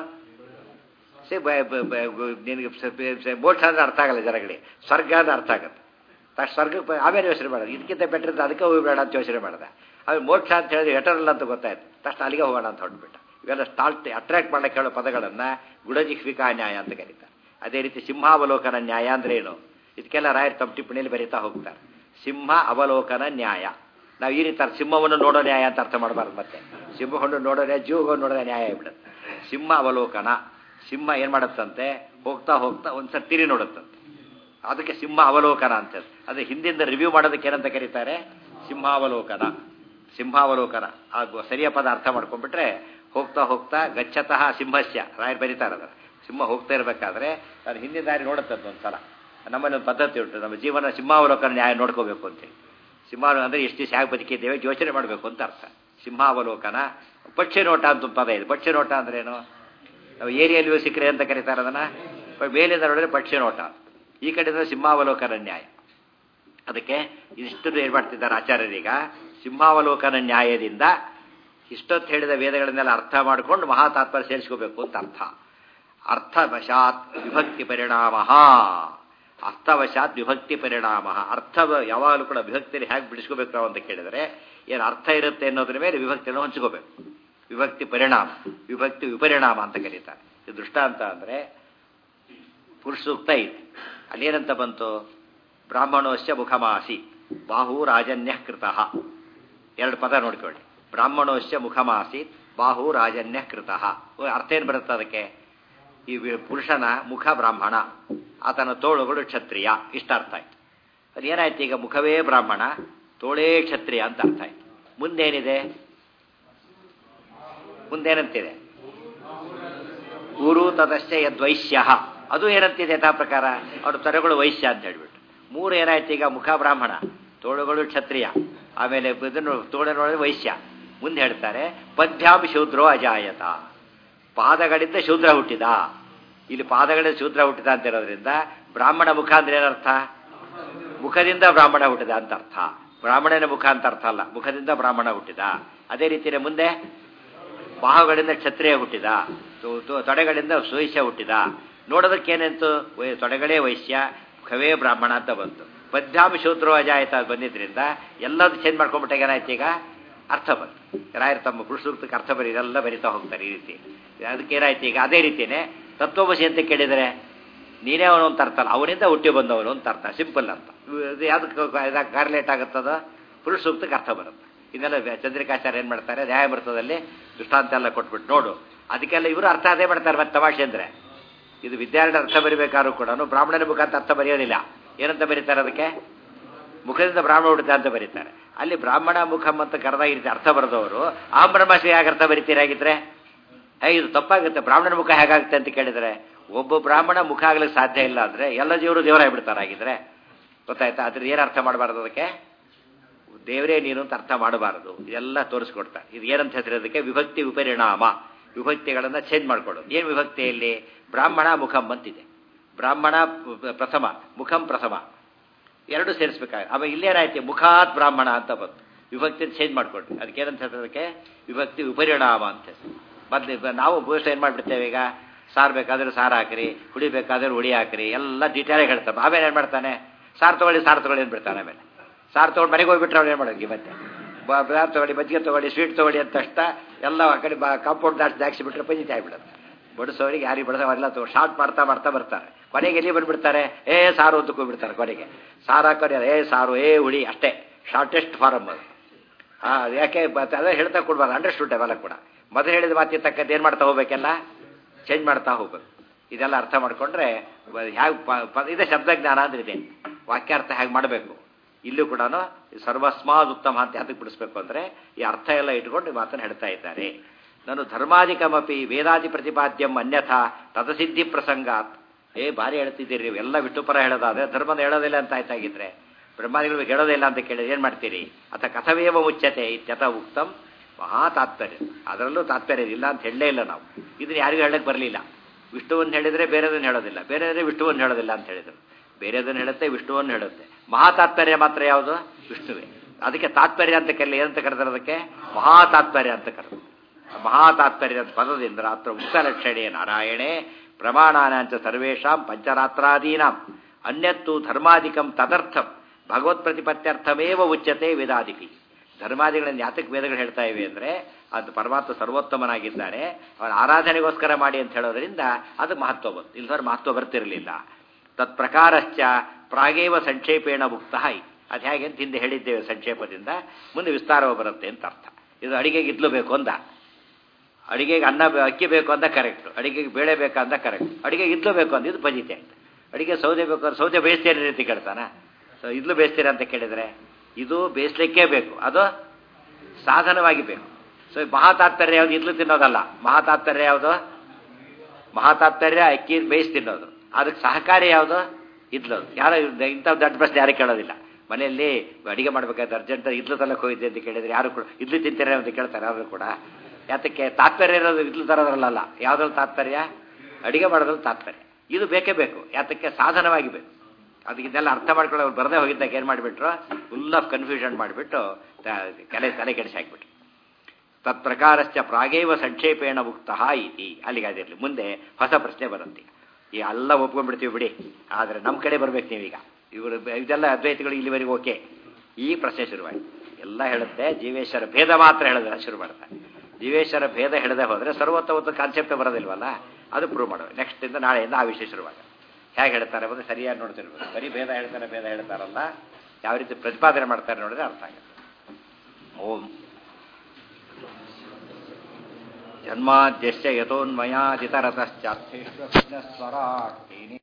ಸಿ ನಿನಗೆ ಮೋಕ್ಷ ಅಂದ್ರೆ ಅರ್ಥ ಆಗಲ್ಲ ಜನಗಳಿಗೆ ಸ್ವರ್ಗ ಅಂದ್ರೆ ಅರ್ಥ ಆಗುತ್ತೆ ತಕ್ಷಣ ಸ್ವರ್ಗಕ್ಕೆ ಆಮೇಲೆ ಯೋಚನೆ ಮಾಡೋದು ಇದಕ್ಕಿಂತ ಬೆಟ್ರ್ ಅದಕ್ಕೆ ಹೋಗ್ಬೇಡ ಅಂತ ಯೋಚನೆ ಮಾಡಿದೆ ಆಮೇಲೆ ಮೋಕ್ಷ ಅಂತ ಹೇಳಿದ್ರೆ ಎಟರಲ್ಲ ಅಂತ ಗೊತ್ತಾಯ್ತು ತಕ್ಷಣ ಅಲ್ಲಿಗೆ ಹೋಗೋಣ ಅಂತ ಹೊರಟ್ಬಿಟ್ಟ ಇವೆಲ್ಲ ಸ್ಟಾಲ್ಟ್ ಅಟ್ರಾಕ್ಟ್ ಮಾಡಕ್ಕೆ ಹೇಳೋ ಪದಗಳನ್ನು ಗುಡಜಿಹ್ವಿಕಾ ನ್ಯಾಯ ಅಂತ ಕರೀತಾರೆ ಅದೇ ರೀತಿ ಸಿಂಹಾವಲೋಕನ ನ್ಯಾಯ ಅಂದ್ರೆ ಏನು ಇದಕ್ಕೆಲ್ಲ ರಾಯರ್ ತಮ್ಮ ಟಿಪ್ಪಣಿಯಲ್ಲಿ ಬರೀತಾ ಹೋಗ್ತಾರೆ ಸಿಂಹ ಅವಲೋಕನ ನ್ಯಾಯ ನಾವು ಈ ರೀತಿ ಸಿಂಹವನ್ನು ನೋಡೋ ನ್ಯಾಯ ಅಂತ ಅರ್ಥ ಮಾಡಬಾರ್ದು ಮತ್ತೆ ಸಿಂಹವನ್ನು ನೋಡೋ ನ್ಯಾಯ ಜೀವವನ್ನು ನೋಡೋ ನ್ಯಾಯ ಆಗ್ಬಿಡುತ್ತೆ ಸಿಂಹ ಅವಲೋಕನ ಸಿಂಹ ಏನು ಮಾಡುತ್ತಂತೆ ಹೋಗ್ತಾ ಹೋಗ್ತಾ ಒಂದ್ಸರಿ ತಿರಿ ನೋಡುತ್ತಂತೆ ಅದಕ್ಕೆ ಸಿಂಹ ಅವಲೋಕನ ಅಂತ ಅದು ಹಿಂದಿಂದ ರಿವ್ಯೂ ಮಾಡೋದಕ್ಕೆ ಏನಂತ ಕರೀತಾರೆ ಸಿಂಹಾವಲೋಕನ ಸಿಂಹಾವಲೋಕನ ಆ ಸರಿಯ ಪದ ಅರ್ಥ ಮಾಡ್ಕೊಂಡ್ಬಿಟ್ರೆ ಹೋಗ್ತಾ ಹೋಗ್ತಾ ಗಚ್ಚತಃ ಸಿಂಹಸ್ಯ ರಾಯರ್ ಬರೀತಾರೆ ಅದರ ಸಿಂಹ ಹೋಗ್ತಾ ಇರಬೇಕಾದ್ರೆ ನಾನು ಹಿಂದಿನ ದಾರಿ ನೋಡುತ್ತಂತ ಒಂದ್ಸಲ ನಮ್ಮಲ್ಲಿ ಒಂದು ಪದ್ಧತಿ ಉಂಟು ನಮ್ಮ ಜೀವನ ಸಿಂಹಾವಲೋಕನ ನ್ಯಾಯ ನೋಡ್ಕೋಬೇಕು ಅಂತೇಳಿ ಸಿಂಹ ಅಂದರೆ ಎಷ್ಟು ದಿವಸ ಹೇಗೆ ಬದುಕಿದ್ದೇವೆ ಯೋಚನೆ ಮಾಡಬೇಕು ಅಂತ ಅರ್ಥ ಸಿಂಹಾವಲೋಕನ ಪಕ್ಷಿ ನೋಟ ಅಂತ ಒಂದು ಪದ ಇದೆ ಪಕ್ಷಿ ನೋಟ ಅಂದ್ರೇನು ನಾವು ಏರಿಯಲ್ಲಿ ಸಿಕ್ಕರೆ ಅಂತ ಕರೀತಾರೆ ಅದನ್ನ ಮೇಲಿಂದ ನೋಡಿದ್ರೆ ಪಕ್ಷಿ ನೋಟ ಈ ಕಡೆಯಿಂದ ಸಿಂಹಾವಲೋಕನ ನ್ಯಾಯ ಅದಕ್ಕೆ ಇಷ್ಟು ಏನು ಮಾಡ್ತಿದ್ದಾರೆ ಆಚಾರ್ಯರೀಗ ಸಿಂಹಾವಲೋಕನ ನ್ಯಾಯದಿಂದ ಇಷ್ಟೊತ್ತು ಹೇಳಿದ ವೇದಗಳನ್ನೆಲ್ಲ ಅರ್ಥ ಮಾಡಿಕೊಂಡು ಮಹಾ ತಾತ್ಪರ್ಯ ಸೇರಿಸ್ಕೋಬೇಕು ಅಂತ ಅರ್ಥ ಅರ್ಥವಶಾತ್ ವಿಭಕ್ತಿ ಪರಿಣಾಮ ಅರ್ಥವಶಾತ್ ವಿಭಕ್ತಿ ಪರಿಣಾಮ ಅರ್ಥ ಯಾವಾಗಲೂ ಕೂಡ ವಿಭಕ್ತಿಯಲ್ಲಿ ಹೇಗೆ ಬಿಡಿಸ್ಕೋಬೇಕು ನಾವು ಅಂತ ಕೇಳಿದರೆ ಏನು ಅರ್ಥ ಇರುತ್ತೆ ಅನ್ನೋದ್ರ ಮೇಲೆ ವಿಭಕ್ತಿಯನ್ನು ಹಂಚ್ಕೋಬೇಕು ವಿಭಕ್ತಿ ಪರಿಣಾಮ ವಿಭಕ್ತಿ ವಿಪರಿಣಾಮ ಅಂತ ಕರೀತಾರೆ ಇದು ದೃಷ್ಟಾಂತ ಅಂದರೆ ಪುರುಷ ಸೂಕ್ತ ಇದೆ ಅಲ್ಲೇನಂತ ಬಂತು ಬ್ರಾಹ್ಮಣೋಶ್ಯ ಮುಖಮಾಸಿ ಬಾಹು ರಾಜನ್ಯ ಕೃತ ಎರಡು ಪದ ನೋಡ್ಕೊಳ್ಳಿ ಬ್ರಾಹ್ಮಣೋಶ್ಯ ಮುಖಮಾಸಿ ಬಾಹು ರಾಜನ್ಯ ಕೃತ ಅರ್ಥ ಏನು ಬರುತ್ತೆ ಅದಕ್ಕೆ ಈ ಪುರುಷನ ಮುಖ ಬ್ರಾಹ್ಮಣ ಆತನ ತೋಳುಗಳು ಕ್ಷತ್ರಿಯ ಇಷ್ಟ ಅರ್ಥ ಆಯ್ತು ಅದು ಏನಾಯ್ತು ಈಗ ಮುಖವೇ ಬ್ರಾಹ್ಮಣ ತೋಳೇ ಕ್ಷತ್ರಿಯ ಅಂತ ಅರ್ಥ ಆಯ್ತು ಮುಂದೇನಿದೆ ಮುಂದೇನಂತಿದೆ ಊರು ತದಶ್ಚ ಯದ್ವೈಶ್ಯ ಅದು ಏನಂತಿದೆ ಯಥಾ ಪ್ರಕಾರ ಅವ್ರ ತೊರೆಗಳು ವೈಶ್ಯ ಅಂತ ಹೇಳ್ಬಿಟ್ಟು ಮೂರು ಏನಾಯ್ತು ಈಗ ಮುಖ ಬ್ರಾಹ್ಮಣ ತೋಳುಗಳು ಕ್ಷತ್ರಿಯ ಆಮೇಲೆ ಇದನ್ನು ತೋಳು ನೋಡಿದ್ರೆ ವೈಶ್ಯ ಮುಂದೆ ಹೇಳ್ತಾರೆ ಪದ್ಭ್ಯಾಮ್ ಶೂದ್ರೋ ಅಜಾಯತ ಪಾದಗಳಿಂದ ಶೂದ್ರ ಹುಟ್ಟಿದ ಇಲ್ಲಿ ಪಾದಗಳಿಂದ ಶೂದ್ರ ಹುಟ್ಟಿದ ಅಂತ ಇರೋದ್ರಿಂದ ಬ್ರಾಹ್ಮಣ ಮುಖ ಅಂದ್ರೆ ಏನರ್ಥ ಮುಖದಿಂದ ಬ್ರಾಹ್ಮಣ ಹುಟ್ಟಿದ ಅಂತ ಅರ್ಥ ಬ್ರಾಹ್ಮಣನ ಮುಖ ಅಂತ ಅರ್ಥ ಅಲ್ಲ ಮುಖದಿಂದ ಬ್ರಾಹ್ಮಣ ಹುಟ್ಟಿದ ಅದೇ ರೀತಿಯ ಮುಂದೆ ಬಾಹುಗಳಿಂದ ಕ್ಷತ್ರಿಯ ಹುಟ್ಟಿದ ತೊಡೆಗಳಿಂದ ಸುವೈಶ್ಯ ಹುಟ್ಟಿದ ನೋಡೋದಕ್ಕೇನೆಂತು ತೊಡೆಗಳೇ ವೈಶ್ಯ ಮುಖವೇ ಬ್ರಾಹ್ಮಣ ಅಂತ ಬಂತು ಪದ್ಯಾಮ ಶೂದ್ರೋ ಅಜಾಯತ ಬಂದಿದ್ರಿಂದ ಎಲ್ಲದೂ ಚೇಂಜ್ ಮಾಡ್ಕೊಂಡ್ಬಿಟ್ಟಾಗ ಏನಾಯ್ತು ಈಗ ಅರ್ಥ ಬಂತು ರಾಯರು ತಮ್ಮ ಪುರುಷಸೂಕ್ತಕ್ಕೆ ಅರ್ಥ ಬರೀ ಇದೆಲ್ಲ ಬರಿತಾ ಹೋಗ್ತಾರೆ ಈ ರೀತಿ ಅದಕ್ಕೆ ಏನಾಯ್ತು ಈಗ ಅದೇ ರೀತಿಯೇ ತತ್ವಮಸಿ ಅಂತ ಕೇಳಿದರೆ ನೀನೇ ಅವನು ಅಂತ ಅರ್ಥ ಅಲ್ಲ ಅವನಿಂದ ಹುಟ್ಟಿ ಬಂದವನು ಅಂತ ಅರ್ಥ ಸಿಂಪಲ್ ಅಂತ ಇದು ಯಾವ್ದಕ್ಕೆ ಕಾರ್ಲೇಟ್ ಆಗುತ್ತದ ಪುರುಷ ಸೂಕ್ತಕ್ಕೆ ಅರ್ಥ ಬರುತ್ತೆ ಇದೆಲ್ಲ ಚಂದ್ರಿಕಾಚಾರ್ಯ ಏನು ಮಾಡ್ತಾರೆ ನ್ಯಾಯಮೃತದಲ್ಲಿ ದೃಷ್ಟಾಂತ ಎಲ್ಲ ಕೊಟ್ಬಿಟ್ಟು ನೋಡು ಅದಕ್ಕೆಲ್ಲ ಇವರು ಅರ್ಥ ಅದೇ ಮಾಡ್ತಾರೆ ಮತ್ತೆ ತಮಾಷೆ ಅಂದರೆ ಇದು ವಿದ್ಯಾರ್ಥಿ ಅರ್ಥ ಬರಿಬೇಕಾದ್ರೂ ಕೂಡ ಬ್ರಾಹ್ಮಣನ ಮುಖ ಅಂತ ಅರ್ಥ ಬರೆಯೋದಿಲ್ಲ ಏನಂತ ಬರೀತಾರೆ ಅದಕ್ಕೆ ಮುಖದಿಂದ ಬ್ರಾಹ್ಮಣ ಹುಡುಗ ಅಂತ ಬರೀತಾರೆ ಅಲ್ಲಿ ಬ್ರಾಹ್ಮಣ ಮುಖಂ ಅಂತ ಕರೆದಾಗ ರೀತಿ ಅರ್ಥ ಬರೆದವರು ಆ ಬ್ರಹ್ಮಾಶಿ ಹೇಗೆ ಅರ್ಥ ಬರಿತೀರಾಗಿದ್ರೆ ಹೇಗೆ ಇದು ತಪ್ಪಾಗುತ್ತೆ ಬ್ರಾಹ್ಮಣನ ಮುಖ ಹೇಗಾಗುತ್ತೆ ಅಂತ ಕೇಳಿದರೆ ಒಬ್ಬ ಬ್ರಾಹ್ಮಣ ಮುಖ ಆಗ್ಲಿಕ್ಕೆ ಸಾಧ್ಯ ಇಲ್ಲ ಅಂದರೆ ಎಲ್ಲ ಜೀವರು ದೇವರಾಗ್ಬಿಡ್ತಾರಾಗಿದ್ರೆ ಗೊತ್ತಾಯ್ತಾ ಅದ್ರ ಏನು ಅರ್ಥ ಮಾಡಬಾರ್ದು ಅದಕ್ಕೆ ದೇವರೇ ನೀನು ಅಂತ ಅರ್ಥ ಮಾಡಬಾರದು ಇದೆಲ್ಲ ತೋರಿಸ್ಕೊಡ್ತಾರೆ ಇದು ಏನಂತ ಹೆಸರೋದಕ್ಕೆ ವಿಭಕ್ತಿ ವಿಪರಿಣಾಮ ವಿಭಕ್ತಿಗಳನ್ನು ಚೇಂಜ್ ಮಾಡ್ಕೊಡೋದು ಏನು ವಿಭಕ್ತಿಯಲ್ಲಿ ಬ್ರಾಹ್ಮಣ ಮುಖಂ ಅಂತಿದೆ ಬ್ರಾಹ್ಮಣ ಪ್ರಥಮ ಮುಖಂ ಪ್ರಥಮ ಎರಡು ಸೇರಿಸ್ಬೇಕಾಗ ಆಮೇಲೆ ಇಲ್ಲೇನಾಯ್ತು ಮುಖಾತ್ ಬ್ರಾಹ್ಮಣ ಅಂತ ಬಂತು ವಿಭಕ್ತಿ ಚೇಂಜ್ ಮಾಡ್ಕೊಡ್ರಿ ಅದಕ್ಕೆ ಏನಂತ ಹೆಸರೋದಕ್ಕೆ ವಿಭಕ್ತಿ ವಿಪರಿಣಾಮ ಅಂತ ಹೆಸರು ಮೊದಲು ನಾವು ಬಹುಶಃ ಏನು ಮಾಡಿಬಿಡ್ತೇವೆ ಈಗ ಸಾರು ಬೇಕಾದ್ರೆ ಸಾರು ಹಾಕ್ರಿ ಹುಡಿ ಬೇಕಾದ್ರೆ ಹುಡಿ ಹಾಕ್ರಿ ಎಲ್ಲ ಡೀಟೇಲಾಗಿ ಹೇಳ್ತಾನೆ ಆಮೇಲೆ ಏನು ಮಾಡ್ತಾನೆ ಸಾರು ತೊಗೊಳ್ಳಿ ಸಾರು ತೊಗೊಳ್ಳಿ ಅಂದ್ಬಿಡ್ತಾನೆ ಆಮೇಲೆ ಸಾರು ತೊಗೊಂಡು ಮನೆಗೆ ಹೋಗ್ಬಿಟ್ರೆ ಅವ್ನು ಏನು ಮಾಡೋದು ಮತ್ತೆ ಸಾರು ತೊಗೊಳ್ಳಿ ಮಜ್ಜಿಗೆ ತೊಗೊಳ್ಳಿ ಸ್ವೀಟ್ ತೊಗೊಳ್ಳಿ ಅಂತ ತಕ್ಷಣ ಎಲ್ಲ ಆ ಕಡೆ ಕಾಂಪೌಂಡ್ ದಾಟಿ ದಾಕ್ಸಿಬಿಟ್ರೆ ಪಂಜಿತಿ ಆಗಿಬಿಡುತ್ತೆ ಬಡಿಸೋರಿಗೆ ಯಾರಿಗೆ ಬಡಿಸೋ ಎಲ್ಲ ತಗೋ ಶಾರ್ಟ್ ಮಾಡ್ತಾ ಮಾಡ್ತಾ ಬರ್ತಾರೆ ಕೊನೆಗೆ ಎಲ್ಲಿ ಬಂದ್ಬಿಡ್ತಾರೆ ಏ ಸಾರು ಅಂತ ಹೋಗ್ಬಿಡ್ತಾರೆ ಕೊನೆಗೆ ಸಾರು ಹಾಕೋರು ಏ ಸಾರು ಏ ಹುಳಿ ಅಷ್ಟೇ ಶಾರ್ಟೆಸ್ಟ್ ಫಾರಮ್ ಅದು ಹಾಂ ಯಾಕೆ ಅದೇ ಹೇಳ್ತಾ ಕೊಡ್ಬಾರ್ದು ಅಂಡರ್ಸ್ಟುಡ್ ಅವೆಲ್ಲ ಕೂಡ ಮೊದಲು ಹೇಳಿದ ಮಾತಿಗೆ ತಕ್ಕಂತೆ ಏನು ಮಾಡ್ತಾ ಹೋಗ್ಬೇಕೆಲ್ಲ ಚೇಂಜ್ ಮಾಡ್ತಾ ಹೋಗ್ಬೇಕು ಇದೆಲ್ಲ ಅರ್ಥ ಮಾಡ್ಕೊಂಡ್ರೆ ಹೇಗೆ ಇದೆ ಶಬ್ದಜ್ಞಾನ ಅಂದ್ರೆ ಇದೆ ವಾಕ್ಯಾರ್ಥ ಹೇಗೆ ಮಾಡಬೇಕು ಇಲ್ಲೂ ಕೂಡ ಸರ್ವಸ್ಮಾದ್ ಉತ್ತಮ ಅಂತ ಅದಕ್ಕೆ ಬಿಡಿಸ್ಬೇಕು ಅಂದರೆ ಈ ಅರ್ಥ ಎಲ್ಲ ಇಟ್ಕೊಂಡು ಮಾತನ್ನು ಹೇಳ್ತಾ ಇದ್ದಾರೆ ನಾನು ಧರ್ಮಾಧಿಕಮಪಿ ವೇದಾದಿ ಪ್ರತಿಪಾದ್ಯಂ ಅನ್ಯಥಾ ತದಸಿದ್ಧಿ ಪ್ರಸಂಗಾತ್ ಏ ಭಾರಿ ಹೇಳ್ತಿದ್ದೀರಿ ನೀವು ಎಲ್ಲ ವಿಟ್ಟುಪರ ಹೇಳೋದಾದ್ರೆ ಧರ್ಮದ ಹೇಳೋದಿಲ್ಲ ಅಂತ ಆಯ್ತಾಗಿದ್ರೆ ಬ್ರಹ್ಮಾದಿಗಳು ಹೇಳೋದಿಲ್ಲ ಅಂತ ಕೇಳಿದ್ರೆ ಏನು ಮಾಡ್ತೀರಿ ಅಥ ಕಥವೇವ ಮುಚ್ಚತೆ ಇತ್ಯಥ ಉಕ್ತಂ ಮಹಾ ತಾತ್ಪರ್ಯ ಅದರಲ್ಲೂ ತಾತ್ಪರ್ಯ ಇಲ್ಲ ಅಂತ ಹೇಳಲೇ ಇಲ್ಲ ನಾವು ಇದನ್ನ ಯಾರಿಗೂ ಹೇಳಕ್ಕೆ ಬರಲಿಲ್ಲ ವಿಷ್ಣುವನ್ನು ಹೇಳಿದರೆ ಬೇರೆದನ್ನು ಹೇಳೋದಿಲ್ಲ ಬೇರೆ ವಿಷ್ಣುವನ್ನು ಹೇಳೋದಿಲ್ಲ ಅಂತ ಹೇಳಿದರು ಬೇರೆದನ್ನು ಹೇಳುತ್ತೆ ವಿಷ್ಣುವನ್ನು ಹೇಳುತ್ತೆ ಮಹಾತಾತ್ಪರ್ಯ ಮಾತ್ರ ಯಾವುದು ವಿಷ್ಣುವೇ ಅದಕ್ಕೆ ತಾತ್ಪರ್ಯ ಅಂತ ಕರೀಲಿ ಏನಂತ ಕರೆದ್ರೆ ಅದಕ್ಕೆ ಮಹಾತಾತ್ಪರ್ಯ ಅಂತ ಕರೆದು ಮಹಾತಾತ್ಪರ್ಯ ಪದದಿಂದ ಅತ್ರ ಉಕ್ತಲಕ್ಷಣೆ ನಾರಾಯಣೆ ಪ್ರಮಾಣಾನಾಂಚ ಸರ್ವೇಷಾಂ ಪಂಚರಾತ್ರಾದೀನಾಂ ಅನ್ಯತ್ತು ಧರ್ಮಾಧಿಕಂ ತದರ್ಥಂ ಭಗವತ್ ಪ್ರತಿಪತ್ತ್ಯರ್ಥಮೇವ ಉಚ್ಯತೆ ವೇದಾದಿಕಿ ಧರ್ಮಾದಿಗಳನ್ನು ಯಾತಕ್ಕೆ ವೇದಗಳು ಹೇಳ್ತಾ ಇವೆ ಅಂದರೆ ಅದು ಪರಮಾತ್ಮ ಸರ್ವೋತ್ತಮನಾಗಿದ್ದಾನೆ ಅವನ ಆರಾಧನೆಗೋಸ್ಕರ ಮಾಡಿ ಅಂತ ಹೇಳೋದ್ರಿಂದ ಅದು ಮಹತ್ವ ಬಂತು ಇಲ್ದವ್ರ ಮಹತ್ವ ಬರ್ತಿರಲಿಲ್ಲ ತತ್ ಪ್ರಕಾರಶ್ಚ ಪ್ರಾಗೇವ ಸಂಕ್ಷೇಪೇಣ ಮುಕ್ತ ಅದು ಹೇಗೆ ಅಂತ ಹಿಂದೆ ಹೇಳಿದ್ದೇವೆ ಸಂಕ್ಷೇಪದಿಂದ ಮುಂದೆ ವಿಸ್ತಾರವ ಬರುತ್ತೆ ಅಂತ ಅರ್ಥ ಇದು ಅಡಿಗೆಗೆ ಇದ್ಲು ಬೇಕು ಅಂದ ಅಡಿಗೆಗೆ ಅನ್ನ ಬೇ- ಅಕ್ಕಿ ಬೇಕು ಅಂತ ಕರೆಕ್ಟ್ ಅಡಿಗೆಗೆ ಬೇಳೆ ಬೇಕಂದ ಕರೆಕ್ಟ್ ಅಡಿಗೆಗೆ ಇದ್ಲು ಬೇಕು ಅಂತ ಇದು ಬಜಿತೆ ಅಂತ ಅಡಿಗೆ ಸೌದೆ ಬೇಕು ಅಂದ್ರೆ ಸೌದೆ ಬೇಯಿಸ್ತೀರ ರೀತಿ ಕೇಳ್ತಾನ ಸೊ ಇದ್ಲು ಬೇಯಿಸ್ತೀರ ಅಂತ ಕೇಳಿದರೆ ಇದು ಬೇಯಿಸ್ಲಿಕ್ಕೇ ಬೇಕು ಅದು ಸಾಧನವಾಗಿ ಬೇಕು ಸೊ ಮಹಾತಾತ್ಪರ್ಯ ಯಾವುದು ಇದ್ಲು ತಿನ್ನೋದಲ್ಲ ಮಹಾತಾತ್ಪರ್ಯ ಯಾವುದು ಮಹಾತಾತ್ಪರ್ಯ ಅಕ್ಕಿ ಬೇಯಿಸಿ ತಿನ್ನೋದು ಅದಕ್ಕೆ ಸಹಕಾರಿ ಯಾವುದು ಇದ್ಲು ಯಾರು ಇಂಥ ದೊಡ್ಡ ಪ್ರಶ್ನೆ ಯಾರು ಕೇಳೋದಿಲ್ಲ ಮನೆಯಲ್ಲಿ ಅಡಿಗೆ ಮಾಡ್ಬೇಕಾದ್ರೆ ಅರ್ಜೆಂಟ್ ಇದ್ಲು ತಲಕ್ಕೆ ಹೋಗಿದ್ದೆ ಅಂತ ಕೇಳಿದ್ರೆ ಯಾರು ಕೂಡ ಇದ್ಲು ತಿಂತಾರೆ ಅಂತ ಕೇಳ್ತಾರೆ ಯಾರು ಕೂಡ ಯಾತಕ್ಕೆ ತಾತ್ಪರ್ಯ ಇರೋದು ಇದ್ಲು ತರೋದ್ರಲ್ಲ ಯಾವ್ದ್ರಲ್ಲಿ ತಾತ್ಪರ್ಯ ಅಡಿಗೆ ಮಾಡೋದ್ರಲ್ಲಿ ತಾತ್ಪರ್ಯ ಇದು ಬೇಕೇ ಬೇಕು ಯಾತಕ್ಕೆ ಸಾಧನವಾಗಿ ಬೇಕು ಅದಕ್ಕೆ ಇದನ್ನೆಲ್ಲ ಅರ್ಥ ಮಾಡ್ಕೊಂಡು ಅವ್ರು ಬರದೇ ಹೋಗಿದ್ದಾಗ ಏನು ಮಾಡಿಬಿಟ್ರು ಫುಲ್ ಆಫ್ ಕನ್ಫ್ಯೂಷನ್ ಮಾಡಿಬಿಟ್ಟು ತಲೆ ತಲೆ ಕೆಡಿಸಿ ಹಾಕ್ಬಿಟ್ರು ತತ್ಪ್ರಕಾರಶ್ಚ ಪ್ರಾಗೇವ ಸಂಕ್ಷೇಪೇಣ ಮುಕ್ತ ಇತಿ ಅಲ್ಲಿಗೆ ಅದಿರಲಿ ಮುಂದೆ ಹೊಸ ಪ್ರಶ್ನೆ ಬರುತ್ತೆ ಈ ಎಲ್ಲ ಒಪ್ಕೊಂಡ್ಬಿಡ್ತೀವಿ ಬಿಡಿ ಆದರೆ ನಮ್ಮ ಕಡೆ ಬರ್ಬೇಕು ನೀವೀಗ ಇವರು ಇದೆಲ್ಲ ಅದ್ವೈತಗಳು ಇಲ್ಲಿವರೆಗೂ ಓಕೆ ಈ ಪ್ರಶ್ನೆ ಶುರುವಾಯಿತು ಎಲ್ಲ ಹೇಳುತ್ತೆ ಜೀವೇಶ್ವರ ಭೇದ ಮಾತ್ರ ಹೇಳಿದ್ರೆ ಶುರು ಮಾಡ್ತಾರೆ ಜೀವೇಶ್ವರ ಭೇದ ಹೇಳದೆ ಹೋದರೆ ಸರ್ವೋತ್ತಮತ್ತು ಕಾನ್ಸೆಪ್ಟ್ ಬರೋದಿಲ್ವಲ್ಲ ಅದು ಪ್ರೂವ್ ಮಾಡೋದು ನೆಕ್ಸ್ಟ್ ಇಂದ ನಾಳೆಯಿಂದ ಆ ವಿಷಯ ಶುರುವಾಗ ಹೇಗೆ ಹೇಳ್ತಾರೆ ಬಂದು ಸರಿಯಾಗಿ ನೋಡ್ತಿರ್ಬೋದು ಬರೀ ಭೇದ ಹೇಳ್ತಾರೆ ಭೇದ ಹೇಳ್ತಾರಲ್ಲ ಯಾವ ರೀತಿ ಪ್ರತಿಪಾದನೆ ಮಾಡ್ತಾರೆ ನೋಡಿದ್ರೆ ಅರ್ಥ ಆಗುತ್ತೆ ಓಂ ಜನ್ಮಾದ್ಯಶ್ಚ ಯಥೋನ್ಮಯಾದಿತರತಶ್ಚಾರ್ಥೇಶ್ವರಾಟ್